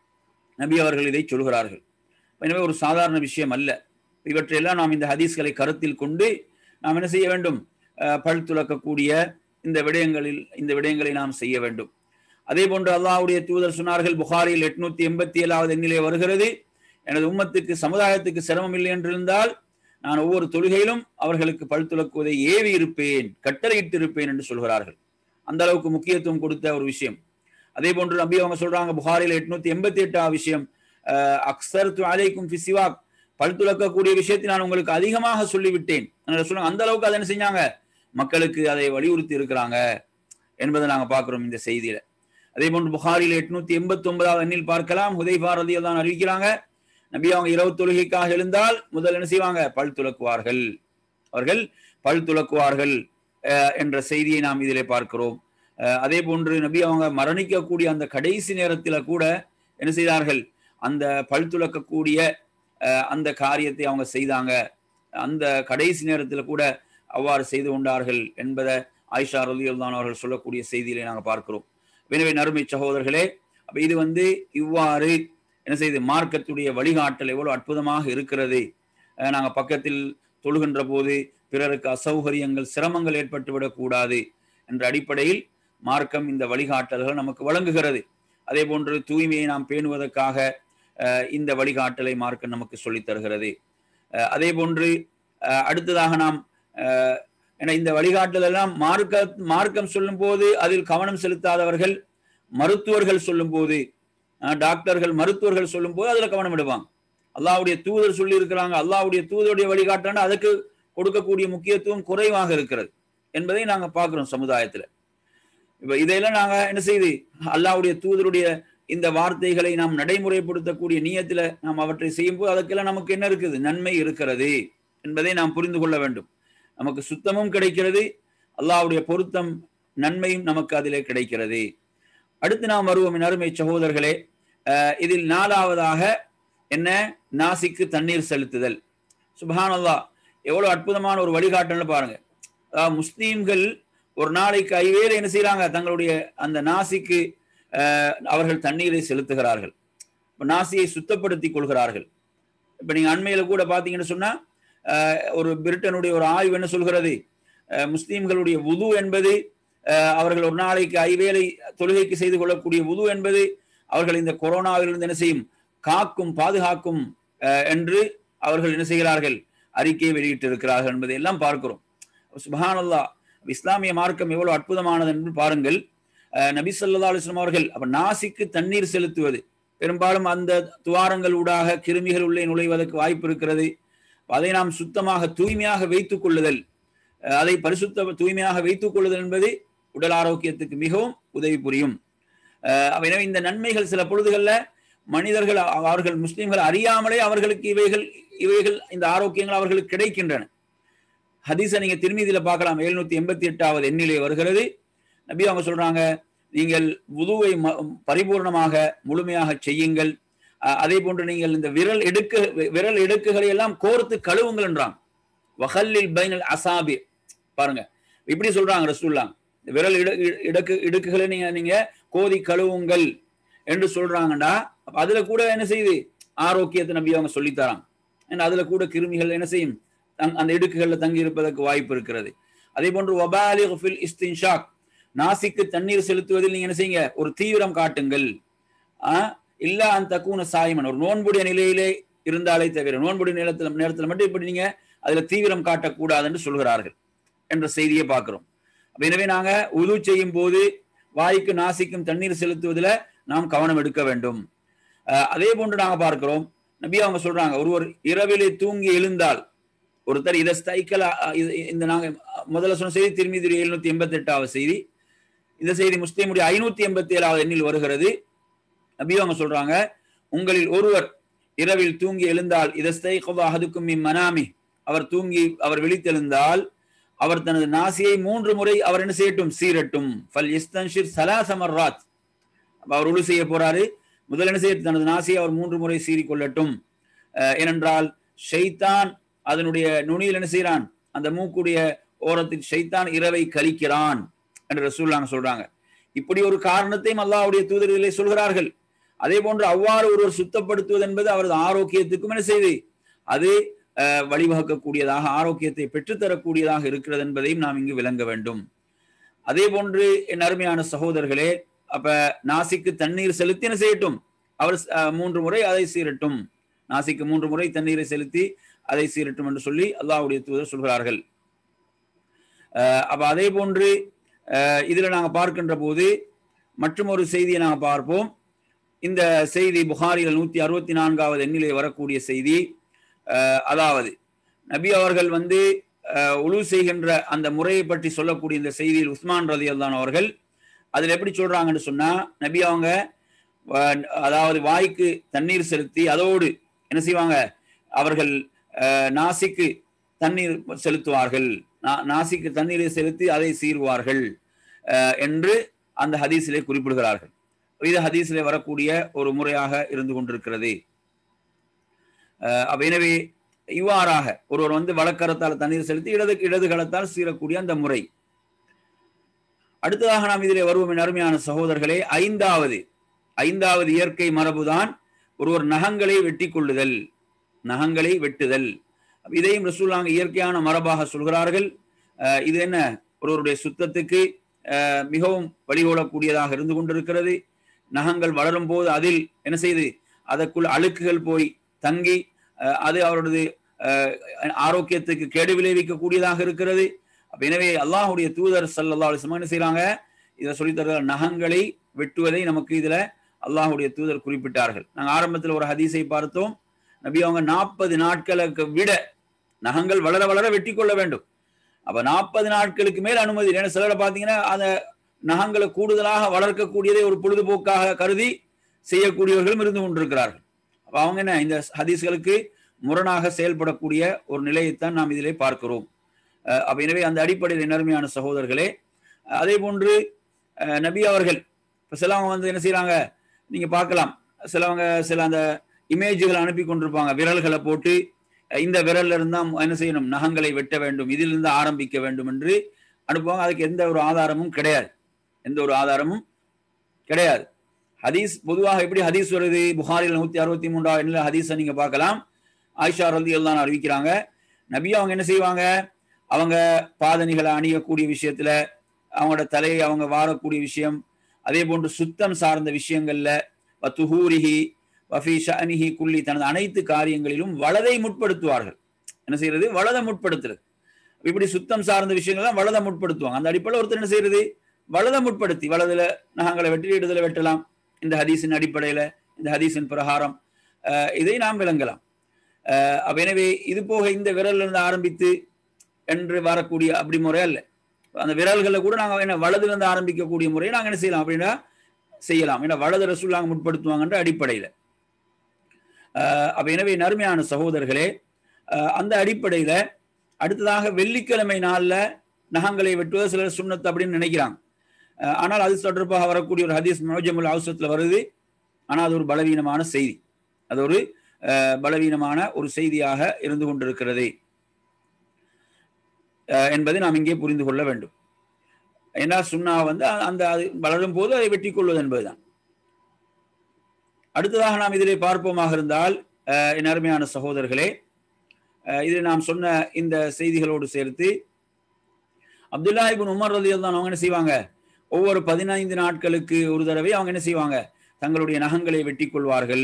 நபி அவர்கள் இதை சொல்கிறார்கள் எனவே ஒரு சாதாரண விஷயம் அல்ல இவற்றையெல்லாம் நாம் இந்த ஹதீஸ்களை கருத்தில் கொண்டு நாம் என்ன செய்ய வேண்டும் அஹ், பல் துலக்கக்கூடிய இந்த விடயங்களில் இந்த விடயங்களை நாம் செய்ய வேண்டும் அதே போன்று அல்லாஹ்வுடைய தூதர் சொன்னார்கள் புகாரில் எட்நூத்தி எண்பத்தி ஏழாவது எண்ணிலே வருகிறது எனது உம்மத்துக்கு சமுதாயத்துக்கு சிரமம் இல்லை என்றிருந்தால் நான் ஒவ்வொரு தொழுகையிலும் அவர்களுக்கு பல் துலக்குவதை ஏவி இருப்பேன் கட்டளையிட்டு இருப்பேன் என்று சொல்கிறார்கள் அந்த அளவுக்கு முக்கியத்துவம் கொடுத்த ஒரு விஷயம் அதே போன்று நபி அவங்க சொல்றாங்க புகாரில் எட்நூத்தி எண்பத்தி எட்டாவது விஷயம் அஹ், அக்ஸர் அலைக்கும் ஃபிசிவாக் பல் துலக்கக்கூடிய விஷயத்தை நான் உங்களுக்கு அதிகமாக சொல்லிவிட்டேன் அதனால சொல்லுங்க அந்த அளவுக்கு அதை என்ன செஞ்சாங்க மக்களுக்கு அதை வலியுறுத்தி இருக்கிறாங்க என்பதை நாங்க பார்க்கிறோம் இந்த செய்தியில அதே போன்று புகாரில் எட்நூத்தி எண்பத்தி ஒன்பதாவது எண்ணில் பார்க்கலாம் ஹுதைஃபா ரலியல்லாஹு தான் அறிவிக்கிறாங்க நபி அவங்க இரவு தொழுகைக்காக எழுந்தால் முதல் என்ன செய்வாங்க பல் துலக்குவார்கள் அவர்கள் பல் துலக்குவார்கள் அஹ், என்ற செய்தியை நாம் இதிலே பார்க்கிறோம் அஹ், அதே போன்று நபி அவங்க மரணிக்கக்கூடிய அந்த கடைசி நேரத்தில கூட என்ன செய்தார்கள் அந்த பல் துலக்கக்கூடிய அஹ், அந்த காரியத்தை அவங்க செய்தாங்க அந்த கடைசி நேரத்தில் கூட அவ்வாறு செய்து கொண்டார்கள் என்பதை ஆயிஷா ரலியல்லாஹு அவர்கள் சொல்லக்கூடிய செய்தியிலே நாங்கள் பார்க்கிறோம் எனவே நறுமை சகோதரர்களே அப்ப இது வந்து இவ்வாறு என்ன செய்து மார்க்கத்துடைய வழிகாட்டல் எவ்வளவு அற்புதமாக இருக்கிறது அஹ் நாங்க பக்கத்தில் தொழுகின்ற போது பிறருக்கு அசௌகரியங்கள் சிரமங்கள் ஏற்பட்டு விடக்கூடாது என்ற அடிப்படையில் மார்க்கம் இந்த வழிகாட்டல்கள் நமக்கு வழங்குகிறது அதே போன்று தூய்மையை நாம் பேணுவதற்காக அஹ், இந்த வழிகாட்டலை மார்க்கம் நமக்கு சொல்லித் தருகிறது அஹ், அதே போன்று அஹ், அடுத்ததாக நாம் அஹ், என இந்த வழிகாட்டல் எல்லாம் மார்க்க மார்க்கம் சொல்லும் போது அதில் கவனம் செலுத்தாதவர்கள் மருத்துவர்கள் சொல்லும் போது அஹ், டாக்டர்கள் மருத்துவர்கள் சொல்லும் போது அதுல கவனம் விடுவாங்க அல்லாஹ்வுடைய தூதர் சொல்லி இருக்கிறாங்க அல்லாஹ்வுடைய தூதருடைய வழிகாட்டான அதுக்கு கொடுக்கக்கூடிய முக்கியத்துவம் குறைவாக இருக்கிறது என்பதை நாங்க பார்க்கிறோம் சமுதாயத்துல இப்ப இதையெல்லாம் நாங்க என்ன செய்து அல்லாஹ்வுடைய தூதருடைய இந்த வார்த்தைகளை நாம் நடைமுறைப்படுத்தக்கூடிய நியத்துல நாம் அவற்றை செய்யும் போது அதுக்கெல்லாம் நமக்கு என்ன இருக்குது நன்மை இருக்கிறது என்பதை நாம் புரிந்து கொள்ள வேண்டும் நமக்கு சுத்தமும் கிடைக்கிறது அல்லாஹ்வுடைய பொருத்தம் நன்மையும் நமக்கு அதிலே கிடைக்கிறது அடுத்து நாம் வருவோம் என் அருமை சகோதரர்களே அஹ் இதில் நாலாவதாக என்ன நாசிக்கு தண்ணீர் செலுத்துதல் சுபஹான் அல்லாஹ் எவ்வளவு அற்புதமான ஒரு வழிகாட்டல் பாருங்க அதாவது முஸ்லீம்கள் ஒரு நாளைக்கு ஐவேளை என்ன செய்யறாங்க தங்களுடைய அந்த நாசிக்கு அஹ், அவர்கள் தண்ணீரை செலுத்துகிறார்கள் இப்ப நாசியை சுத்தப்படுத்திக் கொள்கிறார்கள் இப்ப நீங்க அண்மையில கூட பாத்தீங்கன்னு சொன்னா அஹ், ஒரு பிரிட்டனுடைய ஒரு ஆய்வு என்ன சொல்கிறது அஹ், முஸ்லீம்களுடைய வுது என்பது அஹ், அவர்கள் ஒரு நாளைக்கு ஐவேளை தொழுகைக்கு செய்து கொள்ளக்கூடிய வுது என்பது அவர்கள் இந்த கொரோனாவிலிருந்து என்ன செய்யும் காக்கும் பாதுகாக்கும் அஹ், என்று அவர்கள் என்ன செய்கிறார்கள் அறிக்கையை வெளியிட்டிருக்கிறார்கள் என்பதை எல்லாம் பார்க்கிறோம் சுபஹானல்லா இஸ்லாமிய மார்க்கம் எவ்வளவு அற்புதமானது என்று பாருங்கள் அஹ், நபி ஸல்லல்லாஹு அலைஹி வஸல்லம் அவர்கள் அப்ப நாசிக்கு தண்ணீர் செலுத்துவது பெரும்பாலும் அந்த துவாரங்கள் ஊடாக கிருமிகள் உள்ளே நுழைவதற்கு வாய்ப்பு இருக்கிறது அதை நாம் சுத்தமாக தூய்மையாக வைத்துக் கொள்ளுதல் அஹ், அதை பரிசுத்த தூய்மையாக வைத்துக் கொள்ளுதல் என்பது உடல் ஆரோக்கியத்துக்கு மிகவும் உதவி புரியும் அஹ், அப்ப எனவே இந்த நன்மைகள் சில பொழுதுகள்ல மனிதர்கள் அ- அவர்கள் முஸ்லிம்கள் அறியாமலே அவர்களுக்கு இவைகள் இவைகள் இந்த ஆரோக்கியங்கள் அவர்களுக்கு கிடைக்கின்றன ஹதீஸை நீங்க திருமீதியில பார்க்கலாம் எழுநூத்தி எண்பத்தி எட்டாவது எண்ணிலே வருகிறது நபி அவங்க சொல்றாங்க நீங்கள் உதுவை பரிபூர்ணமாக முழுமையாக செய்யுங்கள் அஹ், அதே போன்று நீங்கள் இந்த விரல் எடுக்கு விரல் எடுக்குகளை எல்லாம் கோர்த்து கழுவுங்கள் என்றாங்க வஹல்லில் பைனல் அசாபி பாருங்க இப்படி சொல்றாங்க ரசூல்லா இந்த விரல் இடு இடு- இடக்கு இடுக்குகளை நீங்க நீங்க கோதி கழுவுங்கள் என்று சொல்றாங்கடா அப்ப அதுல கூட என்ன செய்யுது ஆரோக்கியத்தை நபி அவங்க சொல்லித் தராங்க ஏன்னா அதுல கூட கிருமிகள் என்ன செய்யும் தங்- அந்த இடுக்குகள்ல தங்கி இருப்பதற்கு வாய்ப்பு இருக்கிறது அதே போன்று வபாலி ஃபில் இஸ்தின்ஷாக் நாசிக்கு தண்ணீர் செலுத்துவதில் நீங்க என்ன செய்யுங்க ஒரு தீவிரம் காட்டுங்கள் ஆஹ் இல்ல அந்த தக்கூன சாயமன் ஒரு நோன்புடைய நிலையிலே இருந்தாலே தவிர நோன்புடைய நேரத்துல நேரத்துல மட்டும் இப்படி நீங்க அதுல தீவிரம் காட்டக்கூடாது என்று சொல்கிறார்கள் என்ற செய்தியை பார்க்கிறோம் அப்ப எனவே நாங்க உது செய்யும் போது வாய்க்கு நாசிக்கும் தண்ணீர் செலுத்துவதில் நாம் கவனம் எடுக்க வேண்டும் அஹ் அதே போன்று நாங்க பார்க்கிறோம் நபி அவங்க சொல்றாங்க ஒருவர் இரவிலே தூங்கி எழுந்தால் ஒருத்தர் இதை ஸ்தைக்கல இந்த நாங்க முதல்ல சொன்ன செய்தி திருமதி எழுநூத்தி எண்பத்தி எட்டாவது செய்தி இந்த செய்தி முஸ்லீமுடைய ஐநூத்தி எண்பத்தி ஏழாவது எண்ணில் வருகிறது நபி அவங்க சொல்றாங்க உங்களில் ஒருவர் இரவில் தூங்கி எழுந்தால் இதஸ்தை அஹதுக்கும் மனாமி அவர் தூங்கி அவர் விழித்தெழுந்தால் அவர் தனது நாசியை மூன்று முறை அவர் என்ன செய்யட்டும் சீரட்டும் ஃபல் இஸ்தன்ஷிர் சலாசமர்ராத் அப்ப அவர் உழு செய்ய போறாரு முதல் என்ன செய்ய தனது நாசியை அவர் மூன்று முறை சீறி கொள்ளட்டும் அஹ் ஏனென்றால் ஷைத்தான் அதனுடைய நுனியில் என்ன செய்யறான் அந்த மூக்குடைய ஓரத்தில் ஷைத்தான் இரவை கழிக்கிறான் என்று ரசூல்லாங்க சொல்றாங்க இப்படி ஒரு காரணத்தையும் அல்லாஹ்வுடைய தூதர்களை சொல்கிறார்கள் அதே போன்று அவ்வாறு ஒருவர் சுத்தப்படுத்துவது என்பது அவரது ஆரோக்கியத்துக்கும் என்ன செய்து அது அஹ், வழிவகுக்கக்கூடியதாக ஆரோக்கியத்தை பெற்றுத்தரக்கூடியதாக இருக்கிறது என்பதையும் நாம் இங்கு விளங்க வேண்டும் அதே போன்று என் அருமையான சகோதரர்களே அப்ப நாசிக்கு தண்ணீர் செலுத்தி என்ன செய்யட்டும் அவர் அஹ், மூன்று முறை அதை சீரட்டும் நாசிக்கு மூன்று முறை தண்ணீரை செலுத்தி அதை சீரட்டும் என்று சொல்லி அல்லாஹ்வுடைய தூதர் சொல்கிறார்கள் அஹ், அப்ப அதே போன்று அஹ், இதுல நாங்க பார்க்கின்ற போது மற்றும் ஒரு செய்தியை நாங்க பார்ப்போம் இந்த செய்தி புகாரில் நூத்தி அறுபத்தி நான்காவது எண்ணிலே வரக்கூடிய செய்தி அஹ், அதாவது நபி அவர்கள் வந்து அஹ், உழு செய்கின்ற அந்த முறையை பற்றி சொல்லக்கூடிய இந்த செய்தியில் உஸ்மான் ரதி அவர்கள் அதுல எப்படி சொல்றாங்கன்னு சொன்னா நபி அவங்க அஹ், அதாவது வாய்க்கு தண்ணீர் செலுத்தி அதோடு என்ன செய்வாங்க அவர்கள் அஹ், நாசிக்கு தண்ணீர் செலுத்துவார்கள் நா- நாசிக்கு தண்ணீரை செலுத்தி அதை சீருவார்கள் அஹ், என்று அந்த ஹதீஸிலே குறிப்பிடுகிறார்கள் இது ஹதீஸிலே வரக்கூடிய ஒரு முறையாக இருந்து கொண்டிருக்கிறது அஹ், அப்ப எனவே இவ்வாறாக ஒருவர் வந்து வலக்கரத்தால் தண்ணீர் செலுத்தி இடது இடது கரத்தால் சீரக்கூடிய அந்த முறை அடுத்ததாக நாம் இதிலே வருவோம் என் அருமையான சகோதரர்களே ஐந்தாவது ஐந்தாவது இயற்கை மரபுதான் ஒருவர் நகங்களை வெட்டி கொள்ளுதல் நகங்களை வெட்டுதல் அப்ப இதையும் ரசூல்லாங்க இயற்கையான மரபாக சொல்கிறார்கள் அஹ் இது என்ன ஒருவருடைய சுத்தத்துக்கு அஹ் மிகவும் வழிகோலக்கூடியதாக இருந்து கொண்டிருக்கிறது நகங்கள் வளரும் போது அதில் என்ன செய்து அதற்குள் அழுக்குகள் போய் தங்கி அஹ் அது அவரது அஹ் ஆரோக்கியத்துக்கு கேடு விளைவிக்கக்கூடியதாக இருக்கிறது அப்ப எனவே அல்லாஹுடைய தூதர் சல்லா அலிஸ்மா என்ன செய்யறாங்க இதை சொல்லித்தர நகங்களை வெட்டுவதை நமக்கு இதுல அல்லாஹுடைய தூதர் குறிப்பிட்டார்கள் நாங்க ஆரம்பத்தில் ஒரு ஹதீஸை பார்த்தோம் நபி அவங்க நாற்பது நாட்களுக்கு விட நகங்கள் வளர வளர வெட்டி கொள்ள வேண்டும் அப்ப நாற்பது நாட்களுக்கு மேல் அனுமதி இல்லை. ஏன்னா சிலரை பார்த்தீங்கன்னா அந்த நகங்களை கூடுதலாக வளர்க்கக்கூடியதை ஒரு பொழுதுபோக்காக கருதி செய்யக்கூடியவர்களும் இருந்து கொண்டிருக்கிறார்கள் அப்ப அவங்க என்ன இந்த ஹதீஸ்களுக்கு முரணாக செயல்படக்கூடிய ஒரு நிலையைத்தான் நாம் இதிலே பார்க்கிறோம் அஹ் அப்ப எனவே அந்த அடிப்படையில் நேர்மையான சகோதரர்களே அஹ் அதே போன்று அஹ் நபி அவர்கள் இப்ப சிலவங்க வந்து என்ன செய்யறாங்க நீங்க பார்க்கலாம் சிலவங்க சில அந்த இமேஜ்களை அனுப்பி கொண்டிருப்பாங்க விரல்களை போட்டு அஹ் இந்த விரல்ல இருந்தா என்ன செய்யணும் நகங்களை வெட்ட வேண்டும் இதிலிருந்து ஆரம்பிக்க வேண்டும் என்று அனுப்புவாங்க அதுக்கு எந்த ஒரு ஆதாரமும் கிடையாது எந்த ஒரு ஆதாரமும் கிடையாது ஹதீஸ் பொதுவாக எப்படி ஹதீஸ் வருது புகாரில் நூத்தி அறுபத்தி மூன்றாவது எண்ணில் ஹதீஸை நீங்க பார்க்கலாம் ஆயிஷா ரதி எல்லாம் அறிவிக்கிறாங்க நபி அவங்க என்ன செய்வாங்க அவங்க பாதணிகளை அணியக்கூடிய விஷயத்துல அவங்களோட தலையை அவங்க வாரக்கூடிய விஷயம் அதே போன்று சுத்தம் சார்ந்த விஷயங்கள்ல வத்துஹூரிஹி வஃபி ஷஅனிஹி குல்லி தனது அனைத்து காரியங்களிலும் வலதை முற்படுத்துவார்கள் என்ன செய்யறது வலதை முற்படுத்துறது இப்படி சுத்தம் சார்ந்த விஷயங்கள்லாம் வலதை முற்படுத்துவாங்க அந்த அடிப்படையில் ஒருத்தர் என்ன செய்யறது வலதை முற்படுத்தி வலதுல நகங்களை வெட்டி இடத்துல வெட்டலாம் இந்த ஹதீஸின் அடிப்படையில இந்த ஹதீஸின் பிரகாரம் அஹ் இதை நாம் விளங்கலாம் அஹ் அப்ப எனவே இது போக இந்த விரல்ல இருந்து ஆரம்பித்து என்று வரக்கூடிய அப்படி முறை அல்ல அந்த விரல்களை கூட நாங்கள் என்ன வலதுல இருந்து ஆரம்பிக்கக்கூடிய முறையை நாங்கள் என்ன செய்யலாம் அப்படின்னா செய்யலாம் ஏன்னா வலது ரசூலாங்க முற்படுத்துவாங்கன்ற அடிப்படையில் அப்ப எனவே நறுமையான சகோதரர்களே அஹ் அந்த அடிப்படையில அடுத்ததாக வெள்ளிக்கிழமை நாள்ல நகங்களை வெட்டுவது சிலர் சுண்ணத்து அப்படின்னு நினைக்கிறாங்க அஹ் ஆனால் அது தொடர்பாக வரக்கூடிய ஒரு ஹதீஸ் மோஜமுல் அவசரத்துல வருது ஆனால் அது ஒரு பலவீனமான செய்தி அது ஒரு அஹ், பலவீனமான ஒரு செய்தியாக இருந்து கொண்டிருக்கிறது அஹ், என்பதை நாம் இங்கே புரிந்து கொள்ள வேண்டும் ஏன்னா சுண்ணா வந்து அ- அந்த அது வளரும் போது அதை வெட்டி கொள்வது என்பதுதான் அடுத்ததாக நாம் இதிலே பார்ப்போமாக இருந்தால் அஹ், என் அருமையான சகோதரர்களே அஹ் இது நாம் சொன்ன இந்த செய்திகளோடு சேர்த்து அப்துல்லா இபின் உமர் ரதி தான் அவங்க என்ன செய்வாங்க ஒவ்வொரு பதினைந்து நாட்களுக்கு ஒரு தடவை அவங்க என்ன செய்வாங்க தங்களுடைய நகங்களை வெட்டி கொள்வார்கள்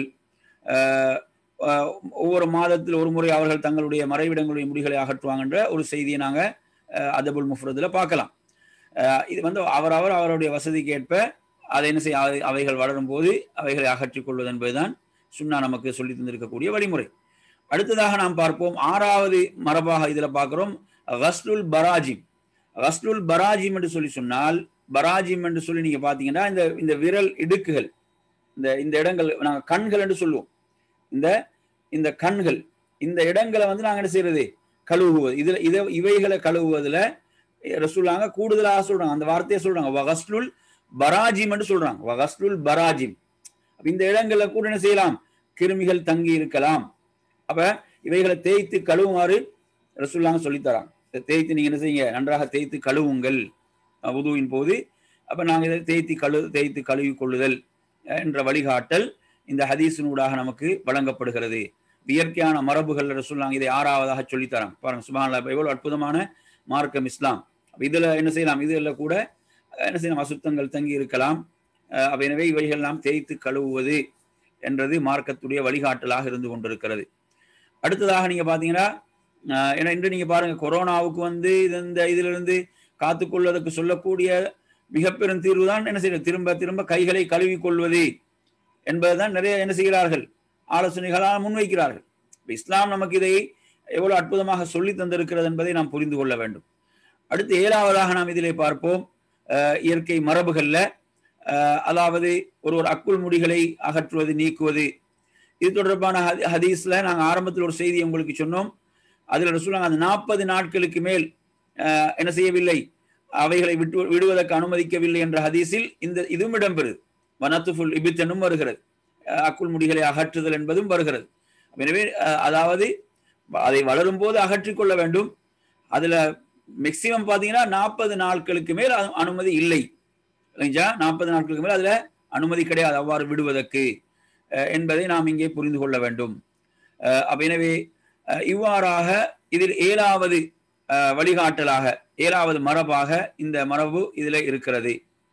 அஹ் அஹ் ஒவ்வொரு மாதத்தில் ஒரு முறை அவர்கள் தங்களுடைய மறைவிடங்களுடைய முடிகளை அகற்றுவாங்கன்ற ஒரு செய்தியை நாங்கள் அதபுல் முஃப்ரதுல பார்க்கலாம் அஹ் இது வந்து அவரவர் அவருடைய வசதிக்கு ஏற்ப அதை என்ன செய்ய அவை- அவைகள் வளரும் போது அவைகளை அகற்றிக் கொள்வது என்பதுதான் சுன்னா நமக்கு சொல்லி தந்திருக்கக்கூடிய வழிமுறை அடுத்ததாக நாம் பார்ப்போம் ஆறாவது மரபாக இதுல பார்க்கிறோம் ரஸ்லுல் பராஜிம் ரஸ்லுல் பராஜிம் என்று சொல்லி சொன்னால் பராஜிம் என்று சொல்லி நீங்க பாத்தீங்கன்னா இந்த இந்த விரல் இடுக்குகள் இந்த இந்த இடங்கள் நாங்க கண்கள் என்று சொல்லுவோம் இந்த இந்த கண்கள் இந்த இடங்களை வந்து நாங்க என்ன செய்யறது கழுவுவது இதுல இத இவைகளை கழுவுவதுல ரசூலாங்க கூடுதலாக சொல்றாங்க அந்த வார்த்தையை சொல்றாங்க வகஸ்லுல் பராஜிம் என்று சொல்றாங்க வகஸ்லுல் பராஜிம் அப்ப இந்த இடங்கள்ல கூட என்ன செய்யலாம் கிருமிகள் தங்கி இருக்கலாம் அப்ப இவைகளை தேய்த்து கழுவுமாறு ரசூல்லாங்க சொல்லித்தராங்க இதை தேய்த்து நீங்க என்ன செய்யுங்க நன்றாக தேய்த்து கழுவுங்கள் அஹ் உதுவின் போது அப்ப நாங்க இதை தேய்த்து கழு தேய்த்து கழுவி கொள்ளுதல் அஹ் என்ற வழிகாட்டல் இந்த ஹதீஸினூடாக நமக்கு வழங்கப்படுகிறது இயற்கையான மரபுகள் ரசூல்லாங்க இதை ஆறாவதாக சொல்லித்தராங்க பாருங்க சுபான் எவ்வளவு அற்புதமான மார்க்கம் இஸ்லாம் அப்ப இதுல என்ன செய்யலாம் இதுல கூட அஹ் என்ன செய்யலாம் அசுத்தங்கள் தங்கி இருக்கலாம் அஹ் அப்ப எனவே இவைகள் நாம் தேய்த்து கழுவுவது என்றது மார்க்கத்துடைய வழிகாட்டலாக இருந்து கொண்டிருக்கிறது அடுத்ததாக நீங்க பாத்தீங்கன்னா அஹ் ஏன்னா இன்று நீங்க பாருங்க கொரோனாவுக்கு வந்து இது இந்த இதுல இருந்து காத்துக்கொள்வதற்கு சொல்லக்கூடிய மிக பெரும் தீர்வு தான் என்ன செய்யறது திரும்ப திரும்ப கைகளை கழுவிக் கொள்வது என்பதுதான் நிறைய என்ன செய்கிறார்கள் ஆலோசனைகளாக முன்வைக்கிறார்கள் இப்ப இஸ்லாம் நமக்கு இதை எவ்வளவு அற்புதமாக சொல்லி தந்திருக்கிறது என்பதை நாம் புரிந்து கொள்ள வேண்டும் அடுத்து ஏழாவதாக நாம் இதிலே பார்ப்போம் அஹ் இயற்கை மரபுகள்ல அஹ் அதாவது ஒரு ஒரு அக்குள் முடிகளை அகற்றுவது நீக்குவது இது தொடர்பான ஹதி- ஹதீஸ்ல நாங்க ஆரம்பத்தில் ஒரு செய்தி உங்களுக்கு சொன்னோம் அதுல ரசூலுல்லாஹ் அந்த நாற்பது நாட்களுக்கு மேல் அஹ், என்ன செய்யவில்லை அவைகளை விட்டு விடுவதற்கு அனுமதிக்கவில்லை என்ற ஹதீஸில் இந்த இதுவும் இடம்பெறுது வனத்துஃபுல் இபித்தனும் வருகிறது அஹ், அக்குள் முடிகளை அகற்றுதல் என்பதும் வருகிறது எனவே அஹ், அதாவது அதை வளரும் போது அகற்றிக் கொள்ள வேண்டும் அதுல மேக்சிமம் பாத்தீங்கன்னா நாற்பது நாட்களுக்கு மேல் அனு- அனுமதி இல்லை இல்லைங்களா நாற்பது நாட்களுக்கு மேல் அதுல அனுமதி கிடையாது அவ்வாறு விடுவதற்கு அஹ், என்பதை நாம் இங்கே புரிந்து கொள்ள வேண்டும் அஹ், அப்ப எனவே அஹ், இவ்வாறாக இதில் ஏழாவது அஹ், வழிகாட்டலாக ஏழாவது மரபாக இந்த மரபு இதுல இருக்கிறது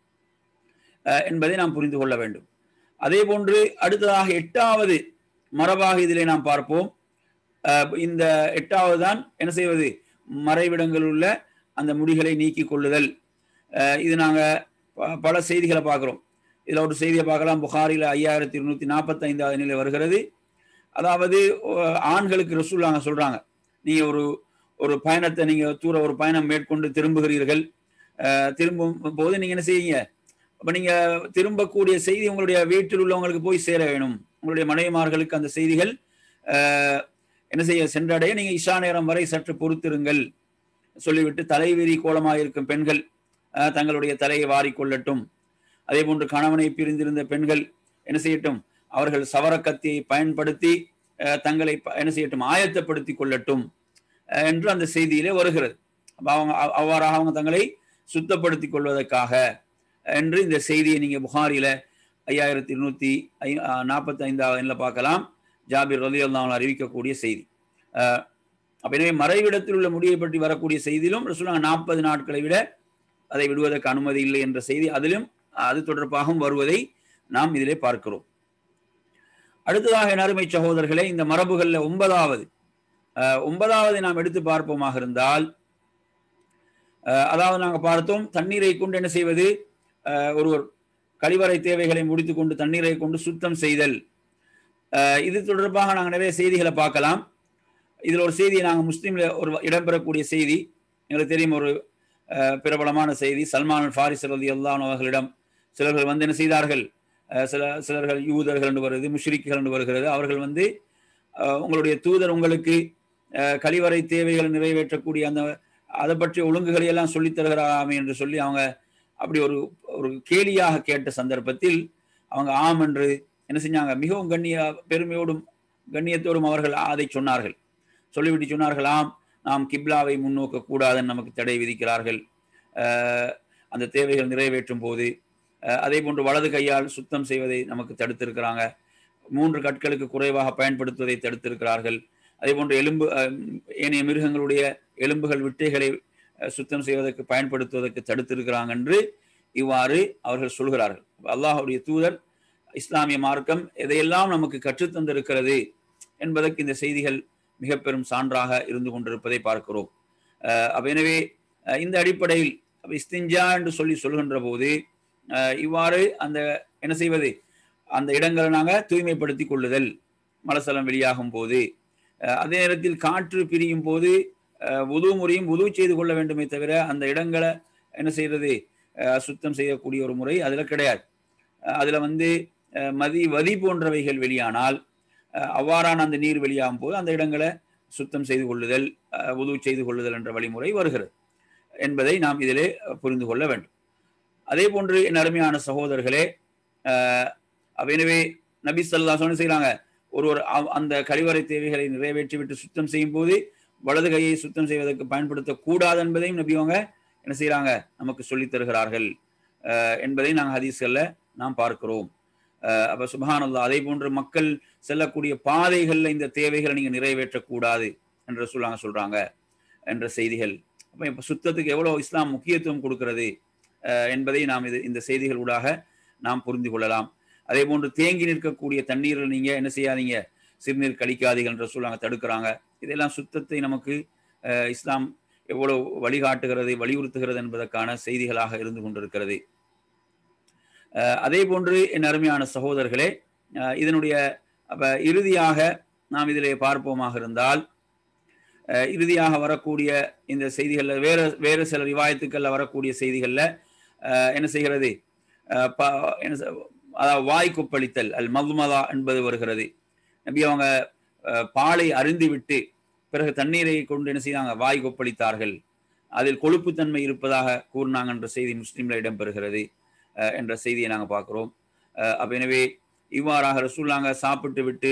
அஹ், என்பதை நாம் புரிந்து கொள்ள வேண்டும் அதே போன்று அடுத்ததாக எட்டாவது மரபாக இதிலே நாம் பார்ப்போம் அஹ், இந்த எட்டாவது தான் என்ன செய்வது மறைவிடங்கள் உள்ள அந்த முடிகளை நீக்கிக் கொள்ளுதல் அஹ், இது நாங்க ப- பல செய்திகளை பார்க்கிறோம் இதுல ஒரு செய்தியை பார்க்கலாம் புகாரில ஐயாயிரத்தி இருநூத்தி நாற்பத்தி ஐந்தாவது நிலை வருகிறது அதாவது அஹ், ஆண்களுக்கு ரசூல்லாங்க சொல்றாங்க நீங்க ஒரு ஒரு பயணத்தை நீங்க தூர ஒரு பயணம் மேற்கொண்டு திரும்புகிறீர்கள் அஹ், திரும்பும் போது நீங்க என்ன செய்யுங்க அப்ப நீங்க திரும்பக்கூடிய செய்தி உங்களுடைய வீட்டில் உள்ளவங்களுக்கு போய் சேர வேணும் உங்களுடைய மனைவிமார்களுக்கு அந்த செய்திகள் அஹ், என்ன செய்ய சென்றடைய நீங்க இஷா நேரம் வரை சற்று பொறுத்திருங்கள் சொல்லிவிட்டு தலைவிரி கோலமாக இருக்கும் பெண்கள் அஹ், தங்களுடைய தலையை வாரிக்கொள்ளட்டும் அதே போன்று கணவனை பிரிந்திருந்த பெண்கள் என்ன செய்யட்டும் அவர்கள் சவரக்கத்தியை பயன்படுத்தி அஹ், தங்களை ப- என்ன செய்யட்டும் ஆயத்தப்படுத்திக் கொள்ளட்டும் அஹ், என்று அந்த செய்தியிலே வருகிறது அப்ப அவங்க அவ்- அவ்வாறாக அவங்க தங்களை சுத்தப்படுத்திக் கொள்வதற்காக என்று இந்த செய்தியை நீங்க புகாரில ஐயாயிரத்தி இருநூத்தி ஐ நாற்பத்தி ஐந்தாவது பார்க்கலாம் ஜாபிர் ரலி அல்லாமல் அறிவிக்கக்கூடிய செய்தி அஹ், அப்ப எனவே மறைவிடத்தில் உள்ள முடியை பற்றி வரக்கூடிய செய்தியிலும் ரசூலுல்லாஹ் நாற்பது நாட்களை விட அதை விடுவதற்கு அனுமதி இல்லை என்ற செய்தி அதிலும் அது தொடர்பாகவும் வருவதை நாம் இதிலே பார்க்கிறோம் அடுத்ததாக என் அருமை சகோதரர்களே இந்த மரபுகள்ல ஒன்பதாவது அஹ், ஒன்பதாவது நாம் எடுத்து பார்ப்போமாக இருந்தால் அஹ், அதாவது நாங்க பார்த்தோம் தண்ணீரை கொண்டு என்ன செய்வது அஹ், ஒருவர் கழிவறை தேவைகளை முடித்துக்கொண்டு தண்ணீரை கொண்டு சுத்தம் செய்தல் அஹ், இது தொடர்பாக நாங்கள் நிறைய செய்திகளை பார்க்கலாம் இதில் ஒரு செய்தியை நாங்கள் முஸ்லீம்ல ஒரு இடம்பெறக்கூடிய செய்தி எங்களுக்கு தெரியும் ஒரு அஹ், பிரபலமான செய்தி சல்மான் அல் ஃபாரிஸ் ரதி அல்லான் அவர்களிடம் சிலர்கள் வந்து என்ன செய்தார்கள் அஹ், சில சிலர்கள் யூதர்கள் என்று வருகிறது முஷ்ரிக்குகள் என்று வருகிறது அவர்கள் வந்து அஹ், உங்களுடைய தூதர் உங்களுக்கு அஹ், கழிவறை தேவைகளை நிறைவேற்றக்கூடிய அந்த அதை பற்றிய ஒழுங்குகளை எல்லாம் சொல்லித் தருகிறாமே என்று சொல்லி அவங்க அப்படி ஒரு ஒரு கேலியாக கேட்ட சந்தர்ப்பத்தில் அவங்க ஆம் என்று என்ன செஞ்சாங்க மிகவும் கண்ணிய பெருமையோடும் கண்ணியத்தோடும் அவர்கள் அதை சொன்னார்கள் சொல்லிவிட்டு சொன்னார்கள் ஆம் நாம் கிப்லாவை முன்னோக்க கூடாதுன்னு நமக்கு தடை விதிக்கிறார்கள் அஹ், அந்த தேவைகள் நிறைவேற்றும் போது அஹ், அதே போன்று வலது கையால் சுத்தம் செய்வதை நமக்கு தடுத்திருக்கிறாங்க மூன்று கற்களுக்கு குறைவாக பயன்படுத்துவதை தடுத்திருக்கிறார்கள் அதே போன்று எலும்பு அஹ், ஏனைய மிருகங்களுடைய எலும்புகள் விட்டைகளை அஹ், சுத்தம் செய்வதற்கு பயன்படுத்துவதற்கு தடுத்திருக்கிறாங்க என்று இவ்வாறு அவர்கள் சொல்கிறார்கள் அல்லாஹ்வுடைய தூதர் இஸ்லாமிய மார்க்கம் எதையெல்லாம் நமக்கு கற்றுத் தந்திருக்கிறது என்பதற்கு இந்த செய்திகள் மிக பெரும் சான்றாக இருந்து கொண்டிருப்பதை பார்க்கிறோம் அஹ் அப்ப எனவே அஹ் இந்த அடிப்படையில் அப்ப இஸ்திஞ்சா என்று சொல்லி சொல்கின்ற போது அஹ் இவ்வாறு அந்த என்ன செய்வது அந்த இடங்களை நாங்கள் தூய்மைப்படுத்தி கொள்ளுதல் மலசலம் வெளியாகும் போது அஹ் அதே நேரத்தில் காற்று பிரியும் போது அஹ் உது முறையும் உது செய்து கொள்ள வேண்டுமே தவிர அந்த இடங்களை என்ன செய்யறது அஹ் சுத்தம் செய்யக்கூடிய ஒரு முறை அதில் கிடையாது அஹ் அதுல வந்து அஹ் மதி வதி போன்றவைகள் வெளியானால் அஹ் அவ்வாறான அந்த நீர் வெளியாகும் போது அந்த இடங்களை சுத்தம் செய்து கொள்ளுதல் அஹ் உது செய்து கொள்ளுதல் என்ற வழிமுறை வருகிறது என்பதை நாம் இதிலே புரிந்து கொள்ள வேண்டும் அதே போன்று என் அருமையான சகோதரர்களே அஹ் அப்ப எனவே நபி சொல்லா சொன்ன செய்கிறாங்க ஒருவர் அவ்- அந்த கழிவறை தேவைகளை நிறைவேற்றி விட்டு சுத்தம் செய்யும் போது வலது கையை சுத்தம் செய்வதற்கு பயன்படுத்தக்கூடாது என்பதையும் நபி அவங்க என்ன செய்கிறாங்க நமக்கு சொல்லித் தருகிறார்கள் அஹ் என்பதை நாங்கள் ஹதீஸ்கள்ல நாம் பார்க்கிறோம் அஹ் அப்ப சுபஹானல்லாஹ் அதே போன்று மக்கள் செல்லக்கூடிய பாதைகள்ல இந்த தேவைகளை நீங்க நிறைவேற்றக்கூடாது என்று சொல்லாங்க சொல்றாங்க என்ற செய்திகள் அப்ப இப்ப சுத்தத்துக்கு எவ்வளவு இஸ்லாம் முக்கியத்துவம் கொடுக்கிறது அஹ் என்பதை நாம் இது இந்த செய்திகள் ஊடாக நாம் புரிந்து கொள்ளலாம் அதே போன்று தேங்கி நிற்கக்கூடிய தண்ணீரில் நீங்க என்ன செய்யாதீங்க சிறுநீர் கழிக்காதீர்கள் என்று சொல்லாங்க தடுக்கிறாங்க இதெல்லாம் சுத்தத்தை நமக்கு அஹ் இஸ்லாம் எவ்வளவு வழிகாட்டுகிறது வலியுறுத்துகிறது என்பதற்கான செய்திகளாக இருந்து கொண்டிருக்கிறது அஹ் அதே போன்று என் அருமையான சகோதரர்களே அஹ் இதனுடைய அப்ப இறுதியாக நாம் இதிலே பார்ப்போமாக இருந்தால் அஹ் இறுதியாக வரக்கூடிய இந்த செய்திகள்ல வேற வேறு சில ரிவாயத்துக்கள்ல வரக்கூடிய செய்திகள்ல அஹ் என்ன செய்கிறது அஹ் ப- என்ன செ- அதாவது வாய் கொப்பளித்தல் அல் மதுமதா என்பது வருகிறது நபி அவங்க அஹ், பாலை அருந்தி விட்டு பிறகு தண்ணீரை கொண்டு என்ன செய்தாங்க வாய் கொப்பளித்தார்கள் அதில் கொழுப்புத்தன்மை இருப்பதாக கூறினாங்க என்ற செய்தி முஸ்லீம்ல இடம்பெறுகிறது அஹ், என்ற செய்தியை நாங்கள் பார்க்கிறோம் அஹ், அப்ப எனவே இவ்வாறாக ரசூல்லாங்க சாப்பிட்டு விட்டு